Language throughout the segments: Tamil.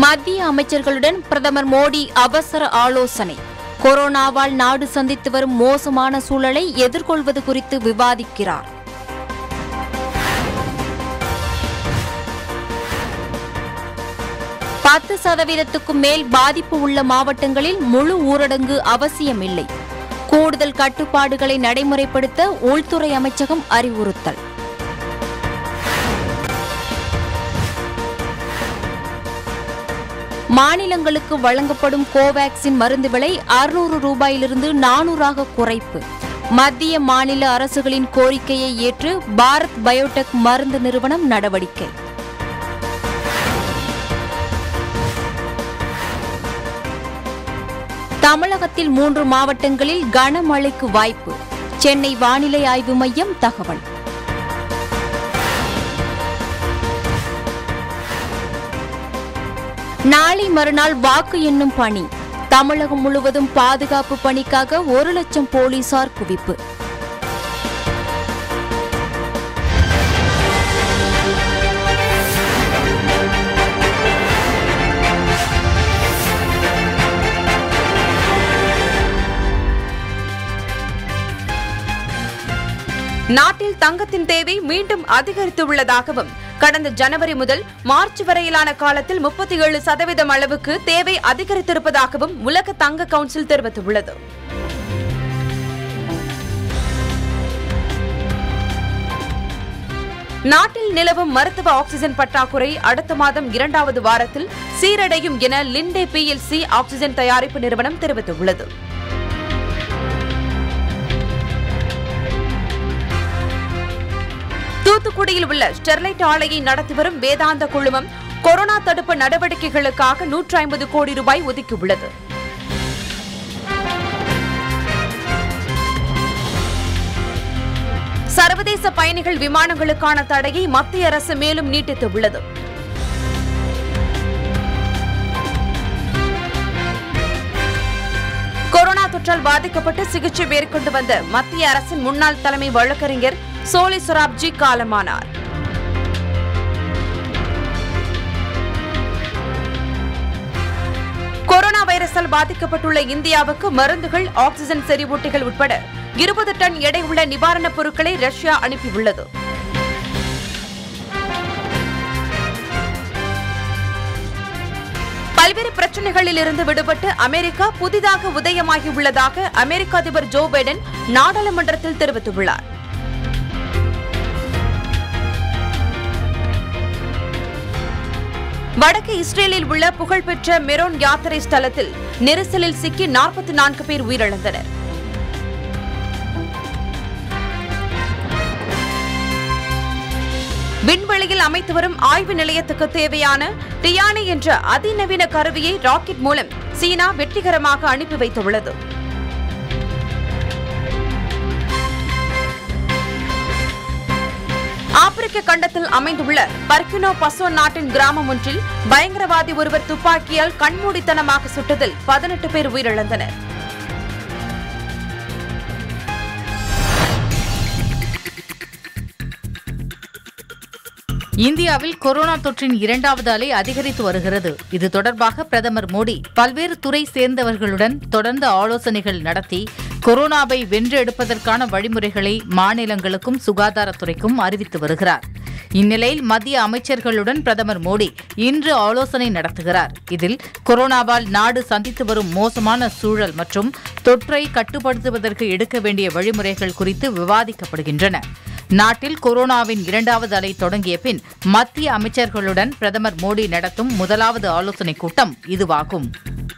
மத்திய அமைச்சர்களுடன் பிரதமர் மோடி அவசர ஆலோசனை கொரோனாவால் நாடு சந்தித்து வரும் மோசமான சூழலை எதிர்கொள்வது குறித்து விவாதிக்கிறார் பத்து சதவீதத்துக்கும் மேல் பாதிப்பு உள்ள மாவட்டங்களில் முழு ஊரடங்கு அவசியமில்லை கூடுதல் கட்டுப்பாடுகளை நடைமுறைப்படுத்த உள்துறை அமைச்சகம் அறிவுறுத்தல் மாநிலங்களுக்கு வழங்கப்படும் கோவேக்சின் மருந்து விலை அறுநூறு ரூபாயிலிருந்து நானூறாக குறைப்பு மத்திய மாநில அரசுகளின் கோரிக்கையை ஏற்று பாரத் பயோடெக் மருந்து நிறுவனம் நடவடிக்கை தமிழகத்தில் மூன்று மாவட்டங்களில் கனமழைக்கு வாய்ப்பு சென்னை வானிலை ஆய்வு மையம் தகவல் நாளை மறுநாள் வாக்கு எண்ணும் பணி தமிழகம் முழுவதும் பாதுகாப்பு பணிக்காக ஒரு லட்சம் போலீசார் குவிப்பு நாட்டில் தங்கத்தின் தேவை மீண்டும் அதிகரித்துள்ளதாகவும் கடந்த ஜனவரி முதல் மார்ச் வரையிலான காலத்தில் முப்பத்தி ஏழு சதவீதம் அளவுக்கு தேவை அதிகரித்திருப்பதாகவும் உலக தங்க கவுன்சில் தெரிவித்துள்ளது நாட்டில் நிலவும் மருத்துவ ஆக்ஸிஜன் பற்றாக்குறை அடுத்த மாதம் இரண்டாவது வாரத்தில் சீரடையும் என லிண்டே பிஎல்சி ஆக்ஸிஜன் தயாரிப்பு நிறுவனம் தெரிவித்துள்ளது தூத்துக்குடியில் உள்ள ஸ்டெர்லைட் ஆலையை நடத்தி வரும் வேதாந்த குழுமம் கொரோனா தடுப்பு நடவடிக்கைகளுக்காக நூற்றி ஐம்பது கோடி ரூபாய் ஒதுக்கியுள்ளது சர்வதேச பயணிகள் விமானங்களுக்கான தடையை மத்திய அரசு மேலும் நீட்டித்துள்ளது கொரோனா தொற்றால் பாதிக்கப்பட்டு சிகிச்சை மேற்கொண்டு வந்த மத்திய அரசின் முன்னாள் தலைமை வழக்கறிஞர் சோலி சொராப்ஜி காலமானார் கொரோனா வைரஸால் பாதிக்கப்பட்டுள்ள இந்தியாவுக்கு மருந்துகள் ஆக்ஸிஜன் செறிவூட்டிகள் உட்பட இருபது டன் எடை உள்ள நிவாரணப் பொருட்களை ரஷ்யா அனுப்பியுள்ளது பல்வேறு பிரச்சனைகளில் இருந்து விடுபட்டு அமெரிக்கா புதிதாக உதயமாகியுள்ளதாக அமெரிக்க அதிபர் ஜோ பைடன் நாடாளுமன்றத்தில் தெரிவித்துள்ளார் வடக்கு இஸ்ரேலில் உள்ள புகழ்பெற்ற மெரோன் யாத்திரை ஸ்தலத்தில் நெரிசலில் சிக்கி நாற்பத்தி நான்கு பேர் உயிரிழந்தனர் விண்வெளியில் அமைத்து வரும் ஆய்வு நிலையத்துக்கு தேவையான டியானி என்ற அதிநவீன கருவியை ராக்கெட் மூலம் சீனா வெற்றிகரமாக அனுப்பி வைத்துள்ளது ஆப்பிரிக்க கண்டத்தில் அமைந்துள்ள பர்கினோ பசோ நாட்டின் கிராமம் ஒன்றில் பயங்கரவாதி ஒருவர் துப்பாக்கியால் கண்மூடித்தனமாக சுட்டதில் பதினெட்டு பேர் உயிரிழந்தனர் இந்தியாவில் கொரோனா தொற்றின் இரண்டாவது அலை அதிகரித்து வருகிறது இது தொடர்பாக பிரதமர் மோடி பல்வேறு துறை சேர்ந்தவர்களுடன் தொடர்ந்து ஆலோசனைகள் நடத்தி கொரோனாவை வென்றெடுப்பதற்கான வழிமுறைகளை மாநிலங்களுக்கும் சுகாதாரத்துறைக்கும் அறிவித்து வருகிறார் இந்நிலையில் மத்திய அமைச்சர்களுடன் பிரதமர் மோடி இன்று ஆலோசனை நடத்துகிறார் இதில் கொரோனாவால் நாடு சந்தித்து வரும் மோசமான சூழல் மற்றும் தொற்றை கட்டுப்படுத்துவதற்கு எடுக்க வேண்டிய வழிமுறைகள் குறித்து விவாதிக்கப்படுகின்றன நாட்டில் கொரோனாவின் இரண்டாவது அலை தொடங்கிய பின் மத்திய அமைச்சர்களுடன் பிரதமர் மோடி நடத்தும் முதலாவது ஆலோசனைக் கூட்டம் இதுவாகும்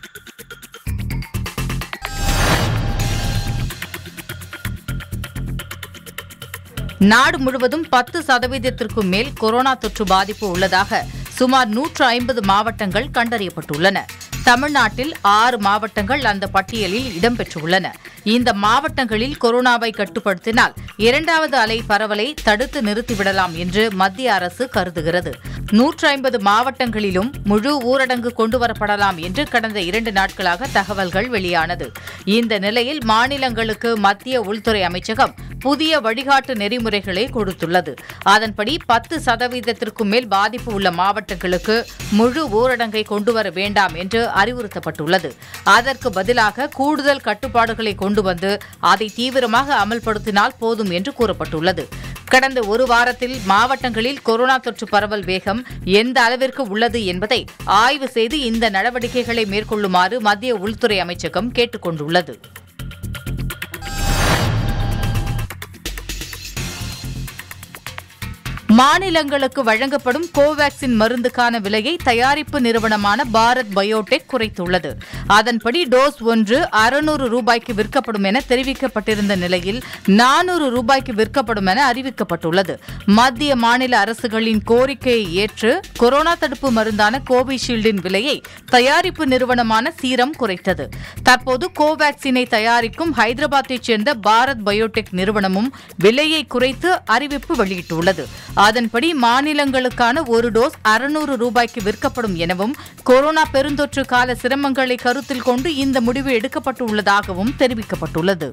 நாடு முழுவதும் பத்து சதவீதத்திற்கும் மேல் கொரோனா தொற்று பாதிப்பு உள்ளதாக சுமார் நூற்று ஐம்பது மாவட்டங்கள் கண்டறியப்பட்டுள்ளன தமிழ்நாட்டில் ஆறு மாவட்டங்கள் அந்த பட்டியலில் இடம்பெற்றுள்ளன இந்த மாவட்டங்களில் கொரோனாவை கட்டுப்படுத்தினால் இரண்டாவது அலை பரவலை தடுத்து நிறுத்திவிடலாம் என்று மத்திய அரசு கருதுகிறது நூற்று ஐம்பது மாவட்டங்களிலும் முழு ஊரடங்கு கொண்டுவரப்படலாம் என்று கடந்த இரண்டு நாட்களாக தகவல்கள் வெளியானது இந்த நிலையில் மாநிலங்களுக்கு மத்திய உள்துறை அமைச்சகம் புதிய வழிகாட்டு நெறிமுறைகளை கொடுத்துள்ளது அதன்படி பத்து சதவீதத்திற்கும் மேல் பாதிப்பு உள்ள மாவட்டங்களுக்கு முழு ஊரடங்கை கொண்டுவர வேண்டாம் என்று அறிவுறுத்தப்பட்டுள்ளது அதற்கு பதிலாக கூடுதல் கட்டுப்பாடுகளை கொண்டு வந்து அதை தீவிரமாக அமல்படுத்தினால் போதும் என்று கூறப்பட்டுள்ளது கடந்த ஒரு வாரத்தில் மாவட்டங்களில் கொரோனா தொற்று பரவல் வேகம் எந்த அளவிற்கு உள்ளது என்பதை ஆய்வு செய்து இந்த நடவடிக்கைகளை மேற்கொள்ளுமாறு மத்திய உள்துறை அமைச்சகம் கேட்டுக் கொண்டுள்ளது மாநிலங்களுக்கு வழங்கப்படும் கோவாக்சின் மருந்துக்கான விலையை தயாரிப்பு நிறுவனமான பாரத் பயோடெக் குறைத்துள்ளது அதன்படி டோஸ் ஒன்று அறுநூறு ரூபாய்க்கு விற்கப்படும் என தெரிவிக்கப்பட்டிருந்த நிலையில் நானூறு ரூபாய்க்கு விற்கப்படும் என அறிவிக்கப்பட்டுள்ளது மத்திய மாநில அரசுகளின் கோரிக்கையை ஏற்று கொரோனா தடுப்பு மருந்தான கோவிஷீல்டின் விலையை தயாரிப்பு நிறுவனமான சீரம் குறைத்தது தற்போது கோவாக்சினை தயாரிக்கும் ஹைதராபாத்தைச் சேர்ந்த பாரத் பயோடெக் நிறுவனமும் விலையை குறைத்து அறிவிப்பு வெளியிட்டுள்ளது அதன்படி மாநிலங்களுக்கான ஒரு டோஸ் அறுநூறு ரூபாய்க்கு விற்கப்படும் எனவும் கொரோனா பெருந்தொற்று கால சிரமங்களை கருத்தில் கொண்டு இந்த முடிவு எடுக்கப்பட்டுள்ளதாகவும் தெரிவிக்கப்பட்டுள்ளது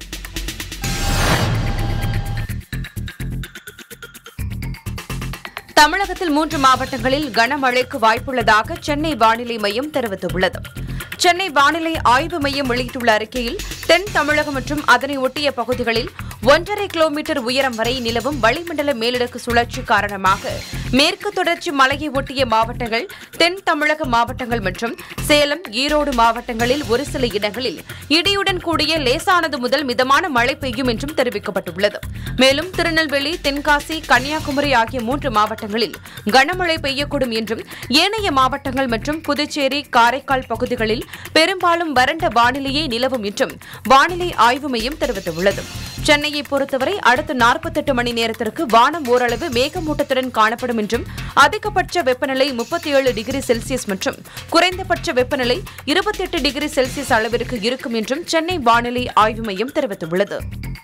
தமிழகத்தில் மூன்று மாவட்டங்களில் கனமழைக்கு வாய்ப்புள்ளதாக சென்னை வானிலை மையம் தெரிவித்துள்ளது சென்னை வானிலை ஆய்வு மையம் வெளியிட்டுள்ள அறிக்கையில் தென் தமிழகம் மற்றும் அதனை ஒட்டிய பகுதிகளில் ஒன்றரை கிலோமீட்டர் உயரம் வரை நிலவும் வளிமண்டல மேலடுக்கு சுழற்சி காரணமாக மேற்கு தொடர்ச்சி மலையை ஒட்டிய மாவட்டங்கள் தென் தமிழக மாவட்டங்கள் மற்றும் சேலம் ஈரோடு மாவட்டங்களில் ஒரு சில இடங்களில் இடியுடன் கூடிய லேசானது முதல் மிதமான மழை பெய்யும் என்றும் தெரிவிக்கப்பட்டுள்ளது மேலும் திருநெல்வேலி தென்காசி கன்னியாகுமரி ஆகிய மூன்று மாவட்டங்களில் கனமழை பெய்யக்கூடும் என்றும் ஏனைய மாவட்டங்கள் மற்றும் புதுச்சேரி காரைக்கால் பகுதிகளில் பெரும்பாலும் வறண்ட வானிலையே நிலவும் என்றும் வானிலை ஆய்வு மையம் தெரிவித்துள்ளது சென்னையை பொறுத்தவரை அடுத்த நாற்பத்தெட்டு மணி நேரத்திற்கு வானம் ஓரளவு மேகமூட்டத்துடன் காணப்படும் என்றும் அதிகபட்ச வெப்பநிலை முப்பத்தி ஏழு டிகிரி செல்சியஸ் மற்றும் குறைந்தபட்ச வெப்பநிலை இருபத்தெட்டு டிகிரி செல்சியஸ் அளவிற்கு இருக்கும் என்றும் சென்னை வானிலை ஆய்வு மையம் தெரிவித்துள்ளது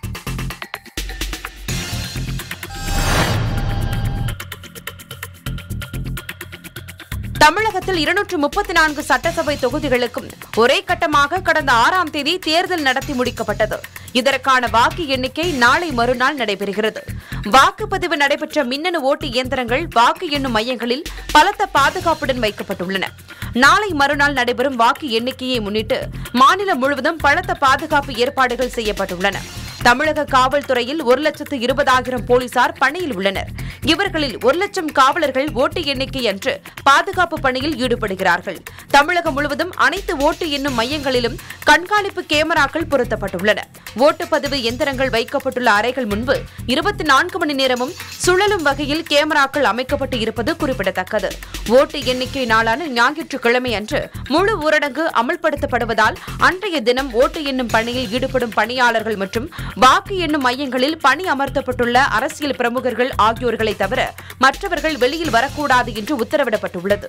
தமிழகத்தில் இருநூற்று முப்பத்தி நான்கு சட்டசபை தொகுதிகளுக்கும் ஒரே கட்டமாக கடந்த ஆறாம் தேதி தேர்தல் நடத்தி முடிக்கப்பட்டது இதற்கான வாக்கு எண்ணிக்கை நாளை மறுநாள் நடைபெறுகிறது வாக்குப்பதிவு நடைபெற்ற மின்னணு ஓட்டு இயந்திரங்கள் வாக்கு எண்ணும் மையங்களில் பலத்த பாதுகாப்புடன் வைக்கப்பட்டுள்ளன நாளை மறுநாள் நடைபெறும் வாக்கு எண்ணிக்கையை முன்னிட்டு மாநிலம் முழுவதும் பலத்த பாதுகாப்பு ஏற்பாடுகள் செய்யப்பட்டுள்ளன தமிழக காவல்துறையில் ஒரு லட்சத்து இருபதாயிரம் போலீசார் பணியில் உள்ளனர் இவர்களில் ஒரு லட்சம் காவலர்கள் ஓட்டு எண்ணிக்கை அன்று பாதுகாப்பு பணியில் ஈடுபடுகிறார்கள் தமிழகம் முழுவதும் அனைத்து ஓட்டு எண்ணும் மையங்களிலும் கண்காணிப்பு கேமராக்கள் பொருத்தப்பட்டுள்ளன ஓட்டுப்பதிவு எந்திரங்கள் வைக்கப்பட்டுள்ள அறைகள் முன்பு இருபத்தி நான்கு மணி நேரமும் சுழலும் வகையில் கேமராக்கள் அமைக்கப்பட்டு இருப்பது குறிப்பிடத்தக்கது ஓட்டு எண்ணிக்கை நாளான ஞாயிற்றுக்கிழமை அன்று முழு ஊரடங்கு அமல்படுத்தப்படுவதால் அன்றைய தினம் ஓட்டு எண்ணும் பணியில் ஈடுபடும் பணியாளர்கள் மற்றும் வாக்கு எண்ணும் மையங்களில் பணி அமர்த்தப்பட்டுள்ள அரசியல் பிரமுகர்கள் ஆகியோர்களை தவிர மற்றவர்கள் வெளியில் வரக்கூடாது என்று உத்தரவிடப்பட்டுள்ளது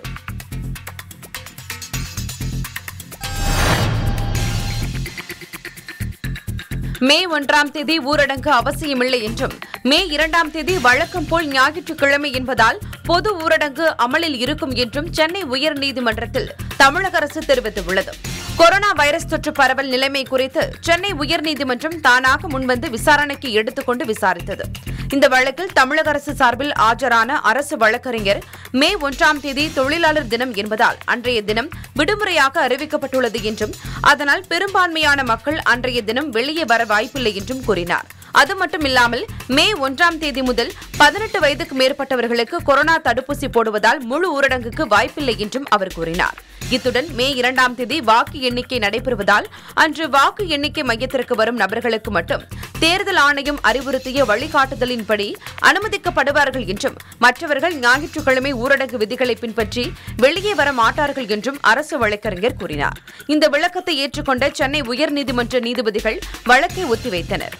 மே ஒன்றாம் தேதி ஊரடங்கு அவசியமில்லை என்றும் மே இரண்டாம் தேதி வழக்கம் போல் ஞாயிற்றுக்கிழமை என்பதால் பொது ஊரடங்கு அமலில் இருக்கும் என்றும் சென்னை உயர்நீதிமன்றத்தில் தமிழக அரசு தெரிவித்துள்ளது கொரோனா வைரஸ் தொற்று பரவல் நிலைமை குறித்து சென்னை உயர்நீதிமன்றம் தானாக முன்வந்து விசாரணைக்கு எடுத்துக்கொண்டு விசாரித்தது இந்த வழக்கில் தமிழக அரசு சார்பில் ஆஜரான அரசு வழக்கறிஞர் மே ஒன்றாம் தேதி தொழிலாளர் தினம் என்பதால் அன்றைய தினம் விடுமுறையாக அறிவிக்கப்பட்டுள்ளது என்றும் அதனால் பெரும்பான்மையான மக்கள் அன்றைய தினம் வெளியே வர வாய்ப்பில்லை என்றும் கூறினார் அது மட்டுமில்லாமல் மே ஒன்றாம் தேதி முதல் பதினெட்டு வயதுக்கு மேற்பட்டவர்களுக்கு கொரோனா தடுப்பூசி போடுவதால் முழு ஊரடங்குக்கு வாய்ப்பில்லை என்றும் அவர் கூறினார் இத்துடன் மே இரண்டாம் தேதி வாக்கு எண்ணிக்கை நடைபெறுவதால் அன்று வாக்கு எண்ணிக்கை மையத்திற்கு வரும் நபர்களுக்கு மட்டும் தேர்தல் ஆணையம் அறிவுறுத்திய வழிகாட்டுதலின்படி அனுமதிக்கப்படுவார்கள் என்றும் மற்றவர்கள் ஞாயிற்றுக்கிழமை ஊரடங்கு விதிகளை பின்பற்றி வெளியே வர மாட்டார்கள் என்றும் அரசு வழக்கறிஞர் கூறினார் இந்த விளக்கத்தை ஏற்றுக்கொண்ட சென்னை உயர்நீதிமன்ற நீதிபதிகள் வழக்கை ஒத்திவைத்தனர்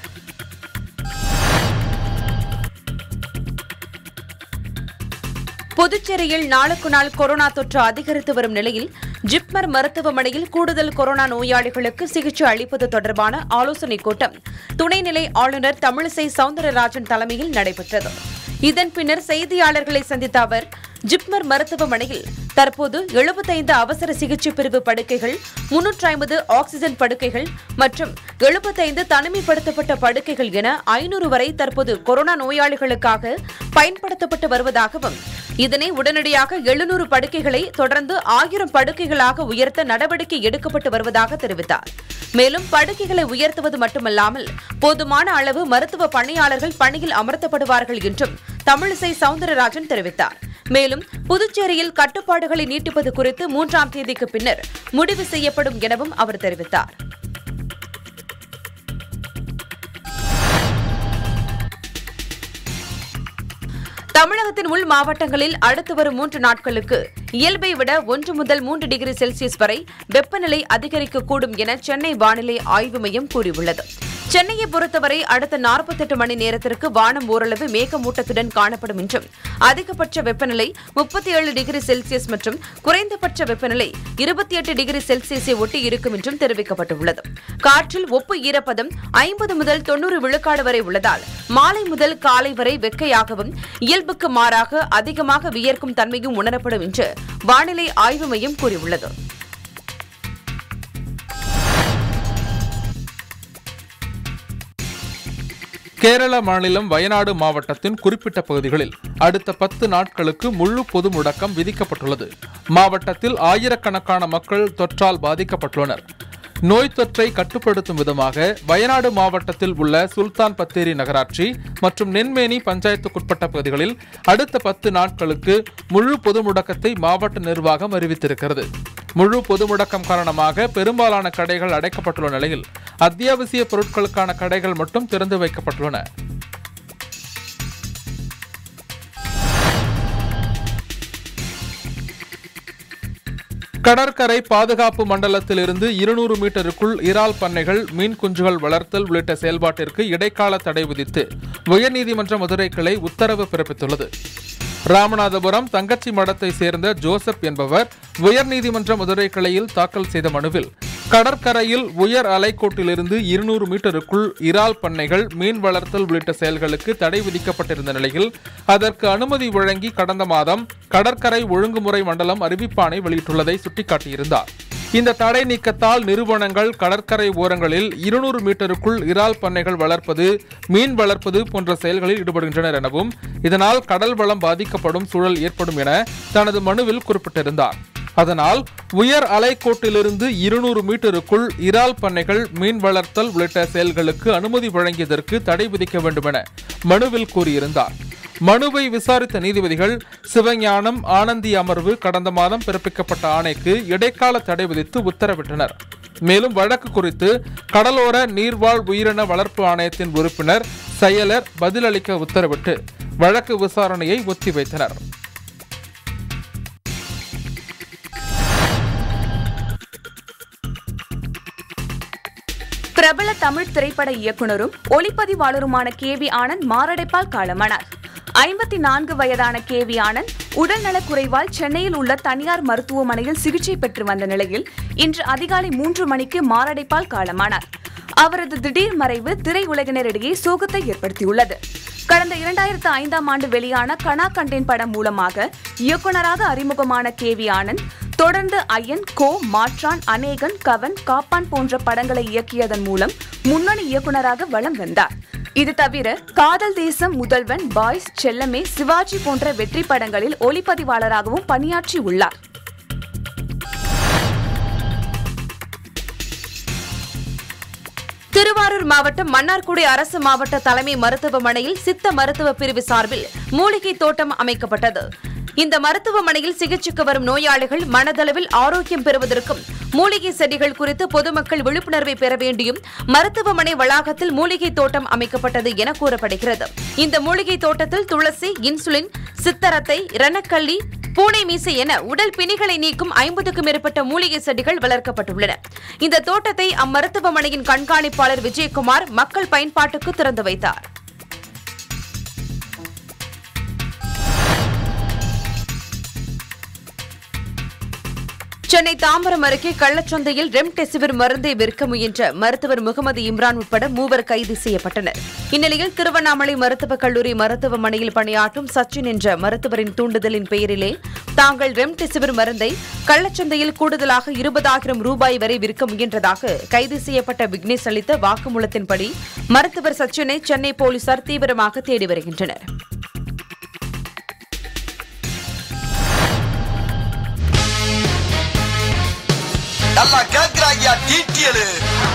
புதுச்சேரியில் நாளுக்கு நாள் கொரோனா தொற்று அதிகரித்து வரும் நிலையில் ஜிப்மர் மருத்துவமனையில் கூடுதல் கொரோனா நோயாளிகளுக்கு சிகிச்சை அளிப்பது தொடர்பான ஆலோசனைக் கூட்டம் துணைநிலை ஆளுநர் தமிழிசை சவுந்தரராஜன் தலைமையில் நடைபெற்றது இதன் பின்னர் செய்தியாளர்களை சந்தித்த அவர் ஜிப்மர் மருத்துவமனையில் தற்போது எழுபத்தைந்து அவசர சிகிச்சை பிரிவு படுக்கைகள் முன்னூற்றி ஐம்பது ஆக்ஸிஜன் படுக்கைகள் மற்றும் எழுபத்தைந்து தனிமைப்படுத்தப்பட்ட படுக்கைகள் என ஐநூறு வரை தற்போது கொரோனா நோயாளிகளுக்காக பயன்படுத்தப்பட்டு வருவதாகவும் இதனை உடனடியாக எழுநூறு படுக்கைகளை தொடர்ந்து ஆயிரம் படுக்கைகளாக உயர்த்த நடவடிக்கை எடுக்கப்பட்டு வருவதாக தெரிவித்தார் மேலும் படுக்கைகளை உயர்த்துவது மட்டுமல்லாமல் போதுமான அளவு மருத்துவ பணியாளர்கள் பணியில் அமர்த்தப்படுவார்கள் என்றும் தமிழிசை சவுந்தரராஜன் தெரிவித்தார் மேலும் புதுச்சேரியில் கட்டுப்பாடுகளை நீட்டிப்பது குறித்து மூன்றாம் தேதிக்கு பின்னர் முடிவு செய்யப்படும் எனவும் அவர் தெரிவித்தார் தமிழகத்தின் உள் மாவட்டங்களில் அடுத்து வரும் மூன்று நாட்களுக்கு இயல்பை விட ஒன்று முதல் மூன்று டிகிரி செல்சியஸ் வரை வெப்பநிலை அதிகரிக்கக்கூடும் என சென்னை வானிலை ஆய்வு மையம் கூறியுள்ளது சென்னையை பொறுத்தவரை அடுத்த 48 மணி நேரத்திற்கு வானம் ஓரளவு மேகமூட்டத்துடன் காணப்படும் என்றும் அதிகபட்ச வெப்பநிலை முப்பத்தி ஏழு டிகிரி செல்சியஸ் மற்றும் குறைந்தபட்ச வெப்பநிலை இருபத்தி எட்டு டிகிரி செல்சியஸை ஒட்டி இருக்கும் என்றும் தெரிவிக்கப்பட்டுள்ளது காற்றில் ஒப்பு ஈரப்பதம் ஐம்பது முதல் தொன்னூறு விழுக்காடு வரை உள்ளதால் மாலை முதல் காலை வரை வெக்கையாகவும் இயல்புக்கு மாறாக அதிகமாக வியர்க்கும் தன்மையும் உணரப்படும் என்று வானிலை ஆய்வு மையம் கூறியுள்ளது கேரள மாநிலம் வயநாடு மாவட்டத்தின் குறிப்பிட்ட பகுதிகளில் அடுத்த பத்து நாட்களுக்கு முழு பொது முடக்கம் விதிக்கப்பட்டுள்ளது மாவட்டத்தில் ஆயிரக்கணக்கான மக்கள் தொற்றால் பாதிக்கப்பட்டுள்ளனர் நோய் தொற்றை கட்டுப்படுத்தும் விதமாக வயநாடு மாவட்டத்தில் உள்ள சுல்தான் பத்தேரி நகராட்சி மற்றும் நென்மேனி பஞ்சாயத்துக்குட்பட்ட பகுதிகளில் அடுத்த பத்து நாட்களுக்கு முழு பொது முடக்கத்தை மாவட்ட நிர்வாகம் அறிவித்திருக்கிறது முழு பொது முடக்கம் காரணமாக பெரும்பாலான கடைகள் அடைக்கப்பட்டுள்ள நிலையில் அத்தியாவசிய பொருட்களுக்கான கடைகள் மட்டும் திறந்து வைக்கப்பட்டுள்ளன கடற்கரை பாதுகாப்பு மண்டலத்தில் இருந்து இருநூறு மீட்டருக்குள் இறால் பண்ணைகள் மீன் குஞ்சுகள் வளர்த்தல் உள்ளிட்ட செயல்பாட்டிற்கு இடைக்கால தடை விதித்து உயர்நீதிமன்ற மதுரை கிளை உத்தரவு பிறப்பித்துள்ளது ராமநாதபுரம் தங்கச்சி மடத்தை சேர்ந்த ஜோசப் என்பவர் உயர்நீதிமன்ற மதுரை கிளையில் தாக்கல் செய்த மனுவில் கடற்கரையில் உயர் அலைக்கோட்டிலிருந்து இருநூறு மீட்டருக்குள் இறால் பண்ணைகள் மீன் வளர்த்தல் உள்ளிட்ட செயல்களுக்கு தடை விதிக்கப்பட்டிருந்த நிலையில் அதற்கு அனுமதி வழங்கி கடந்த மாதம் கடற்கரை ஒழுங்குமுறை மண்டலம் அறிவிப்பாணை வெளியிட்டுள்ளதை சுட்டிக்காட்டியிருந்தார் இந்த தடை நீக்கத்தால் நிறுவனங்கள் கடற்கரை ஓரங்களில் இருநூறு மீட்டருக்குள் இறால் பண்ணைகள் வளர்ப்பது மீன் வளர்ப்பது போன்ற செயல்களில் ஈடுபடுகின்றனர் எனவும் இதனால் கடல் வளம் பாதிக்கப்படும் சூழல் ஏற்படும் என தனது மனுவில் குறிப்பிட்டிருந்தார் அதனால் உயர் அலைக்கோட்டிலிருந்து இருநூறு மீட்டருக்குள் இறால் பண்ணைகள் மீன் வளர்த்தல் உள்ளிட்ட செயல்களுக்கு அனுமதி வழங்கியதற்கு தடை விதிக்க வேண்டும் என மனுவில் கூறியிருந்தார் மனுவை விசாரித்த நீதிபதிகள் சிவஞானம் ஆனந்தி அமர்வு கடந்த மாதம் பிறப்பிக்கப்பட்ட ஆணைக்கு இடைக்கால தடை விதித்து உத்தரவிட்டனர் மேலும் வழக்கு குறித்து கடலோர நீர்வாழ் உயிரின வளர்ப்பு ஆணையத்தின் உறுப்பினர் செயலர் பதிலளிக்க உத்தரவிட்டு வழக்கு விசாரணையை ஒத்திவைத்தனர் பிரபல தமிழ் திரைப்பட இயக்குனரும் ஒளிப்பதிவாளருமான கே வி ஆனந்த் மாரடைப்பால் காலமானார் ஐம்பத்தி நான்கு வயதான கே வி ஆனந்த் உடல்நலக் குறைவால் சென்னையில் உள்ள தனியார் மருத்துவமனையில் சிகிச்சை பெற்று வந்த நிலையில் இன்று அதிகாலை மூன்று மணிக்கு மாரடைப்பால் காலமானார் அவரது திடீர் மறைவு திரையுலகினரிடையே சோகத்தை ஏற்படுத்தியுள்ளது கடந்த இரண்டாயிரத்து ஐந்தாம் ஆண்டு வெளியான கனா கண்டேன் படம் மூலமாக இயக்குனராக அறிமுகமான கே வி ஆனந்த் தொடர்ந்து ஐயன் கோ மாற்றான் அநேகன் கவன் காப்பான் போன்ற படங்களை இயக்கியதன் மூலம் முன்னணி இயக்குனராக வலம் வந்தார் இது தவிர காதல் தேசம் முதல்வன் பாய்ஸ் செல்லமே சிவாஜி போன்ற வெற்றி படங்களில் ஒளிப்பதிவாளராகவும் பணியாற்றி உள்ளார் திருவாரூர் மாவட்டம் மன்னார்குடி அரசு மாவட்ட தலைமை மருத்துவமனையில் சித்த மருத்துவ பிரிவு சார்பில் மூலிகை தோட்டம் அமைக்கப்பட்டது இந்த மருத்துவமனையில் சிகிச்சைக்கு வரும் நோயாளிகள் மனதளவில் ஆரோக்கியம் பெறுவதற்கும் மூலிகை செடிகள் குறித்து பொதுமக்கள் விழிப்புணர்வை பெற வேண்டியும் மருத்துவமனை வளாகத்தில் மூலிகை தோட்டம் அமைக்கப்பட்டது என கூறப்படுகிறது இந்த மூலிகை தோட்டத்தில் துளசி இன்சுலின் சித்தரத்தை ரணக்கள்ளி பூனை மீசை என உடல் பிணிகளை நீக்கும் ஐம்பதுக்கும் மேற்பட்ட மூலிகை செடிகள் வளர்க்கப்பட்டுள்ளன இந்த தோட்டத்தை அம்மருத்துவமனையின் கண்காணிப்பாளர் விஜயகுமார் மக்கள் பயன்பாட்டுக்கு திறந்து வைத்தார் சென்னை தாம்பரம் அருகே கள்ளச்சந்தையில் ரெம்டெசிவிர் மருந்தை விற்க முயன்ற மருத்துவர் முகமது இம்ரான் உட்பட மூவர் கைது செய்யப்பட்டனர் இந்நிலையில் திருவண்ணாமலை மருத்துவக் கல்லூரி மருத்துவமனையில் பணியாற்றும் சச்சின் என்ற மருத்துவரின் தூண்டுதலின் பெயரிலே தாங்கள் ரெம்டெசிவிர் மருந்தை கள்ளச்சந்தையில் கூடுதலாக இருபதாயிரம் ரூபாய் வரை விற்க முயன்றதாக கைது செய்யப்பட்ட விக்னேஷ் அளித்த வாக்குமூலத்தின்படி மருத்துவர் சச்சினை சென்னை போலீசார் தீவிரமாக தேடி வருகின்றனர் நல்லா கேக்குறாங்கயா டீட்டியலு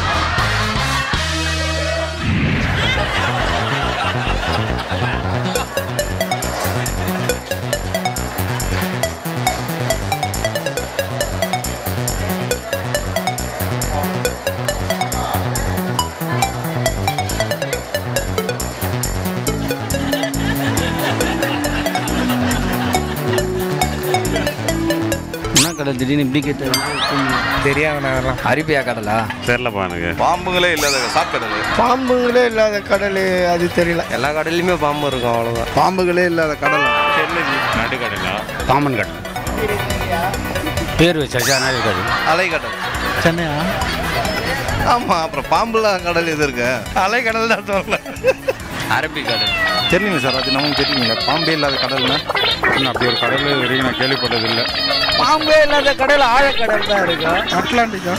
என்ன கடை திடீர்னு இப்படி கேட்ட தெரியாத அரிப்பியா கடலா தெரிலப்பா எனக்கு பாம்புங்களே இல்லாத சாப்பிடுறது பாம்புங்களே இல்லாத கடல் அது தெரியல எல்லா கடல்லையுமே பாம்பு இருக்கும் அவ்வளோதான் பாம்புகளே இல்லாத கடல் நடுக்கடலா பாம்பன் கடல் பேர் வச்சாச்சா நடுக்கடல் அலைக்கடல் சென்னையா ஆமா அப்புறம் பாம்புலாம் கடல் எது இருக்கு அலைக்கடல் தான் சொல்லல அரபிக்கடல் தெரியல சார் அது நமக்கு தெரியல பாம்பே இல்லாத கடல்னா அப்படி ஒரு கடல் வரைக்கும் நான் கேள்விப்பட்டதில்லை பாம்பே இல்லாத கடல் ஆழக்கடல் தான் இருக்கா அட்லாண்டிக்கா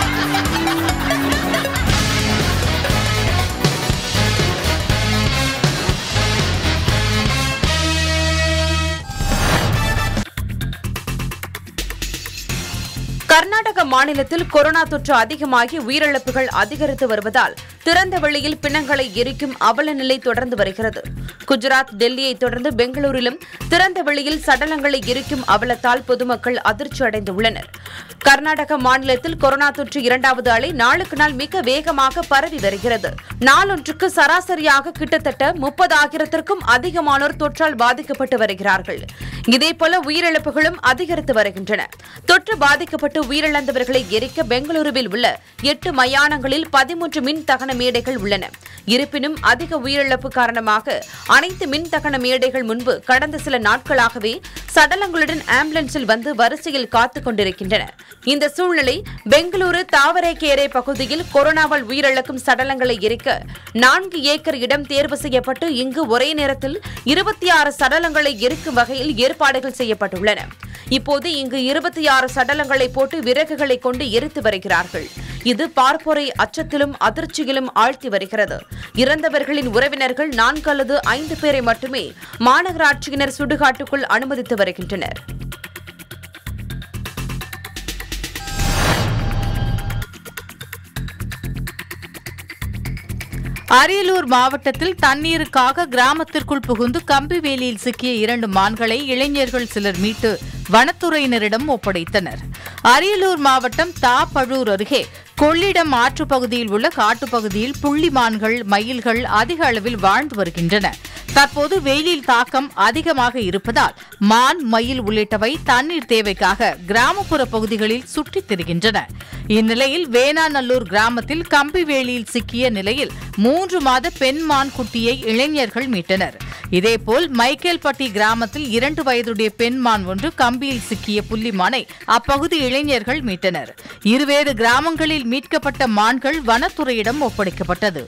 கர்நாடக மாநிலத்தில் கொரோனா தொற்று அதிகமாகி உயிரிழப்புகள் அதிகரித்து வருவதால் திறந்த வெளியில் பிணங்களை எரிக்கும் அவல நிலை தொடர்ந்து வருகிறது குஜராத் டெல்லியை தொடர்ந்து பெங்களூரிலும் திறந்த வெளியில் சடலங்களை எரிக்கும் அவலத்தால் பொதுமக்கள் அதிர்ச்சி அடைந்துள்ளனர் கர்நாடக மாநிலத்தில் கொரோனா தொற்று இரண்டாவது அலை நாளுக்கு நாள் மிக வேகமாக பரவி வருகிறது நாளொன்றுக்கு சராசரியாக கிட்டத்தட்ட முப்பதாயிரத்திற்கும் அதிகமானோர் தொற்றால் பாதிக்கப்பட்டு வருகிறார்கள் இதேபோல உயிரிழப்புகளும் அதிகரித்து வருகின்றன தொற்று பாதிக்கப்பட்டு உயிரிழந்தவர்களை எரிக்க பெங்களூருவில் உள்ள எட்டு மயானங்களில் பதிமூன்று மின் தகன மேடைகள் உள்ளன இருப்பினும் அதிக உயிரிழப்பு காரணமாக அனைத்து மின் தகன மேடைகள் முன்பு கடந்த சில நாட்களாகவே சடலங்களுடன் ஆம்புலன்ஸில் வந்து வரிசையில் காத்துக் கொண்டிருக்கின்றன இந்த சூழ்நிலை பெங்களூரு தாவரேகேரே பகுதியில் கொரோனாவால் உயிரிழக்கும் சடலங்களை எரிக்க நான்கு ஏக்கர் இடம் தேர்வு செய்யப்பட்டு இங்கு ஒரே நேரத்தில் இருபத்தி ஆறு சடலங்களை எரிக்கும் வகையில் ஏற்பாடுகள் செய்யப்பட்டுள்ளன இப்போது இங்கு இருபத்தி ஆறு சடலங்களை போட்டு விறகுகளை கொண்டு எரித்து வருகிறார்கள் இது பார்ப்போரை அச்சத்திலும் அதிர்ச்சியிலும் ஆழ்த்தி வருகிறது இறந்தவர்களின் உறவினர்கள் நான்கு அல்லது ஐந்து பேரை மட்டுமே மாநகராட்சியினர் சுடுகாட்டுக்குள் அனுமதித்து வருகின்றனர் அரியலூர் மாவட்டத்தில் தண்ணீருக்காக கிராமத்திற்குள் புகுந்து கம்பி வேலியில் சிக்கிய இரண்டு மான்களை இளைஞர்கள் சிலர் மீட்டு வனத்துறையினரிடம் ஒப்படைத்தனர் அரியலூர் மாவட்டம் தாப்பழூர் அருகே கொள்ளிடம் ஆற்றுப் பகுதியில் உள்ள காட்டுப்பகுதியில் புள்ளிமான்கள் மயில்கள் அதிக அளவில் வாழ்ந்து வருகின்றன தற்போது வெயிலில் தாக்கம் அதிகமாக இருப்பதால் மான் மயில் உள்ளிட்டவை தண்ணீர் தேவைக்காக கிராமப்புற பகுதிகளில் சுற்றித் திரிகின்றன இந்நிலையில் வேணாநல்லூர் கிராமத்தில் கம்பி வேலியில் சிக்கிய நிலையில் மூன்று மாத பெண் மான் குட்டியை இளைஞர்கள் மீட்டனர் இதேபோல் மைக்கேல்பட்டி கிராமத்தில் இரண்டு வயதுடைய பெண் மான் ஒன்று கம்பியில் சிக்கிய புள்ளிமானை அப்பகுதி இளைஞர்கள் மீட்டனர் இருவேறு கிராமங்களில் மீட்கப்பட்ட மான்கள் வனத்துறையிடம் ஒப்படைக்கப்பட்டது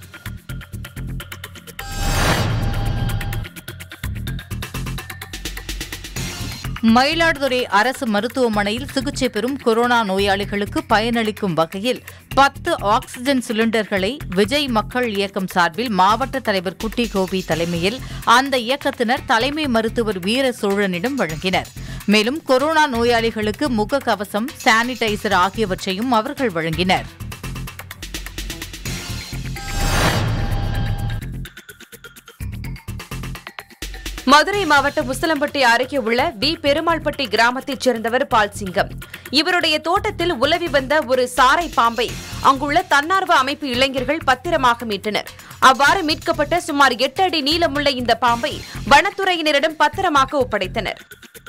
மயிலாடுதுறை அரசு மருத்துவமனையில் சிகிச்சை பெறும் கொரோனா நோயாளிகளுக்கு பயனளிக்கும் வகையில் பத்து ஆக்ஸிஜன் சிலிண்டர்களை விஜய் மக்கள் இயக்கம் சார்பில் மாவட்ட தலைவர் குட்டி கோபி தலைமையில் அந்த இயக்கத்தினர் தலைமை மருத்துவர் வீர சோழனிடம் வழங்கினர் மேலும் கொரோனா நோயாளிகளுக்கு முகக்கவசம் சானிடைசர் ஆகியவற்றையும் அவர்கள் வழங்கினர் மதுரை மாவட்டம் முசலம்பட்டி அருகே உள்ள வி பெருமாள்பட்டி கிராமத்தைச் சேர்ந்தவர் பால்சிங்கம் இவருடைய தோட்டத்தில் உலவி வந்த ஒரு சாரை பாம்பை அங்குள்ள தன்னார்வ அமைப்பு இளைஞர்கள் பத்திரமாக மீட்டனர் அவ்வாறு மீட்கப்பட்ட சுமார் எட்டு அடி நீளமுள்ள இந்த பாம்பை வனத்துறையினரிடம் பத்திரமாக ஒப்படைத்தனர்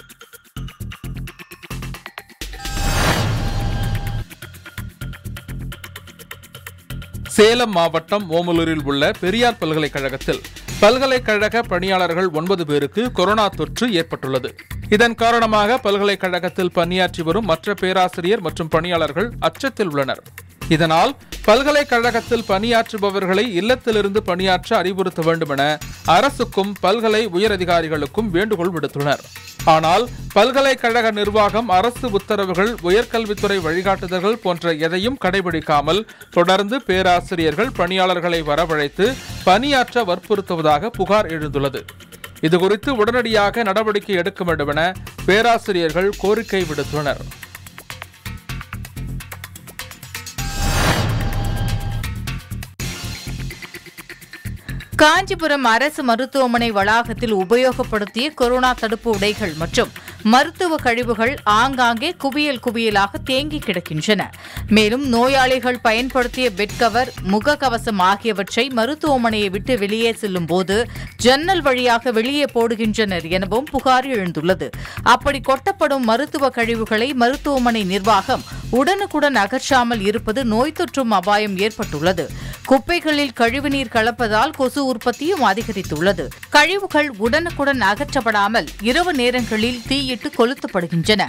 சேலம் மாவட்டம் ஓமலூரில் உள்ள பெரியார் பல்கலைக்கழகத்தில் பல்கலைக்கழக பணியாளர்கள் ஒன்பது பேருக்கு கொரோனா தொற்று ஏற்பட்டுள்ளது இதன் காரணமாக பல்கலைக்கழகத்தில் பணியாற்றி வரும் மற்ற பேராசிரியர் மற்றும் பணியாளர்கள் அச்சத்தில் உள்ளனர் இதனால் பல்கலைக்கழகத்தில் பணியாற்றுபவர்களை இல்லத்திலிருந்து பணியாற்ற அறிவுறுத்த வேண்டும் என அரசுக்கும் பல்கலை உயரதிகாரிகளுக்கும் வேண்டுகோள் விடுத்துள்ளனர் ஆனால் பல்கலைக்கழக நிர்வாகம் அரசு உத்தரவுகள் உயர்கல்வித்துறை வழிகாட்டுதல்கள் போன்ற எதையும் கடைபிடிக்காமல் தொடர்ந்து பேராசிரியர்கள் பணியாளர்களை வரவழைத்து பணியாற்ற வற்புறுத்துவதாக புகார் எழுந்துள்ளது இதுகுறித்து உடனடியாக நடவடிக்கை எடுக்க வேண்டும் என பேராசிரியர்கள் கோரிக்கை விடுத்துள்ளனர் காஞ்சிபுரம் அரசு மருத்துவமனை வளாகத்தில் உபயோகப்படுத்திய கொரோனா தடுப்பு உடைகள் மற்றும் மருத்துவ கழிவுகள் ஆங்காங்கே குவியல் குவியலாக தேங்கி கிடக்கின்றன மேலும் நோயாளிகள் பயன்படுத்திய பெட் கவர் முகக்கவசம் ஆகியவற்றை மருத்துவமனையை விட்டு வெளியே செல்லும் போது ஜன்னல் வழியாக வெளியே போடுகின்றனர் எனவும் புகார் எழுந்துள்ளது அப்படி கொட்டப்படும் மருத்துவ கழிவுகளை மருத்துவமனை நிர்வாகம் உடனுக்குடன் அகற்றாமல் இருப்பது நோய் தொற்றும் அபாயம் ஏற்பட்டுள்ளது குப்பைகளில் கழிவுநீர் கலப்பதால் கொசு உற்பத்தியும் அதிகரித்துள்ளது கழிவுகள் உடனுக்குடன் அகற்றப்படாமல் இரவு நேரங்களில் தீயிட்டு கொளுத்தப்படுகின்றன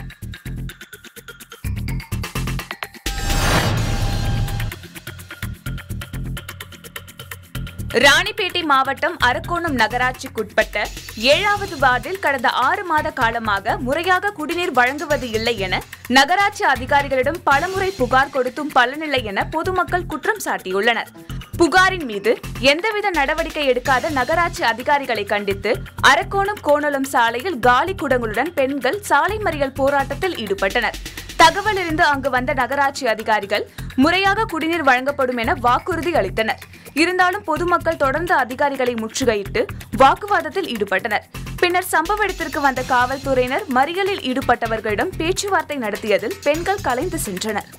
ராணிப்பேட்டை மாவட்டம் அரக்கோணம் நகராட்சிக்குட்பட்ட ஏழாவது வார்டில் கடந்த ஆறு மாத காலமாக முறையாக குடிநீர் வழங்குவது இல்லை என நகராட்சி அதிகாரிகளிடம் பலமுறை புகார் கொடுத்தும் பலனில்லை என பொதுமக்கள் குற்றம் சாட்டியுள்ளனர் புகாரின் மீது எந்தவித நடவடிக்கை எடுக்காத நகராட்சி அதிகாரிகளை கண்டித்து அரக்கோணம் கோணலம் சாலையில் காலி குடங்களுடன் பெண்கள் சாலை மறியல் போராட்டத்தில் ஈடுபட்டனர் தகவல் இருந்து அங்கு வந்த நகராட்சி அதிகாரிகள் முறையாக குடிநீர் வழங்கப்படும் என வாக்குறுதி அளித்தனர் இருந்தாலும் பொதுமக்கள் தொடர்ந்து அதிகாரிகளை முற்றுகையிட்டு வாக்குவாதத்தில் ஈடுபட்டனர் பின்னர் சம்பவ இடத்திற்கு வந்த காவல்துறையினர் மறியலில் ஈடுபட்டவர்களிடம் பேச்சுவார்த்தை நடத்தியதில் பெண்கள் கலைந்து சென்றனர்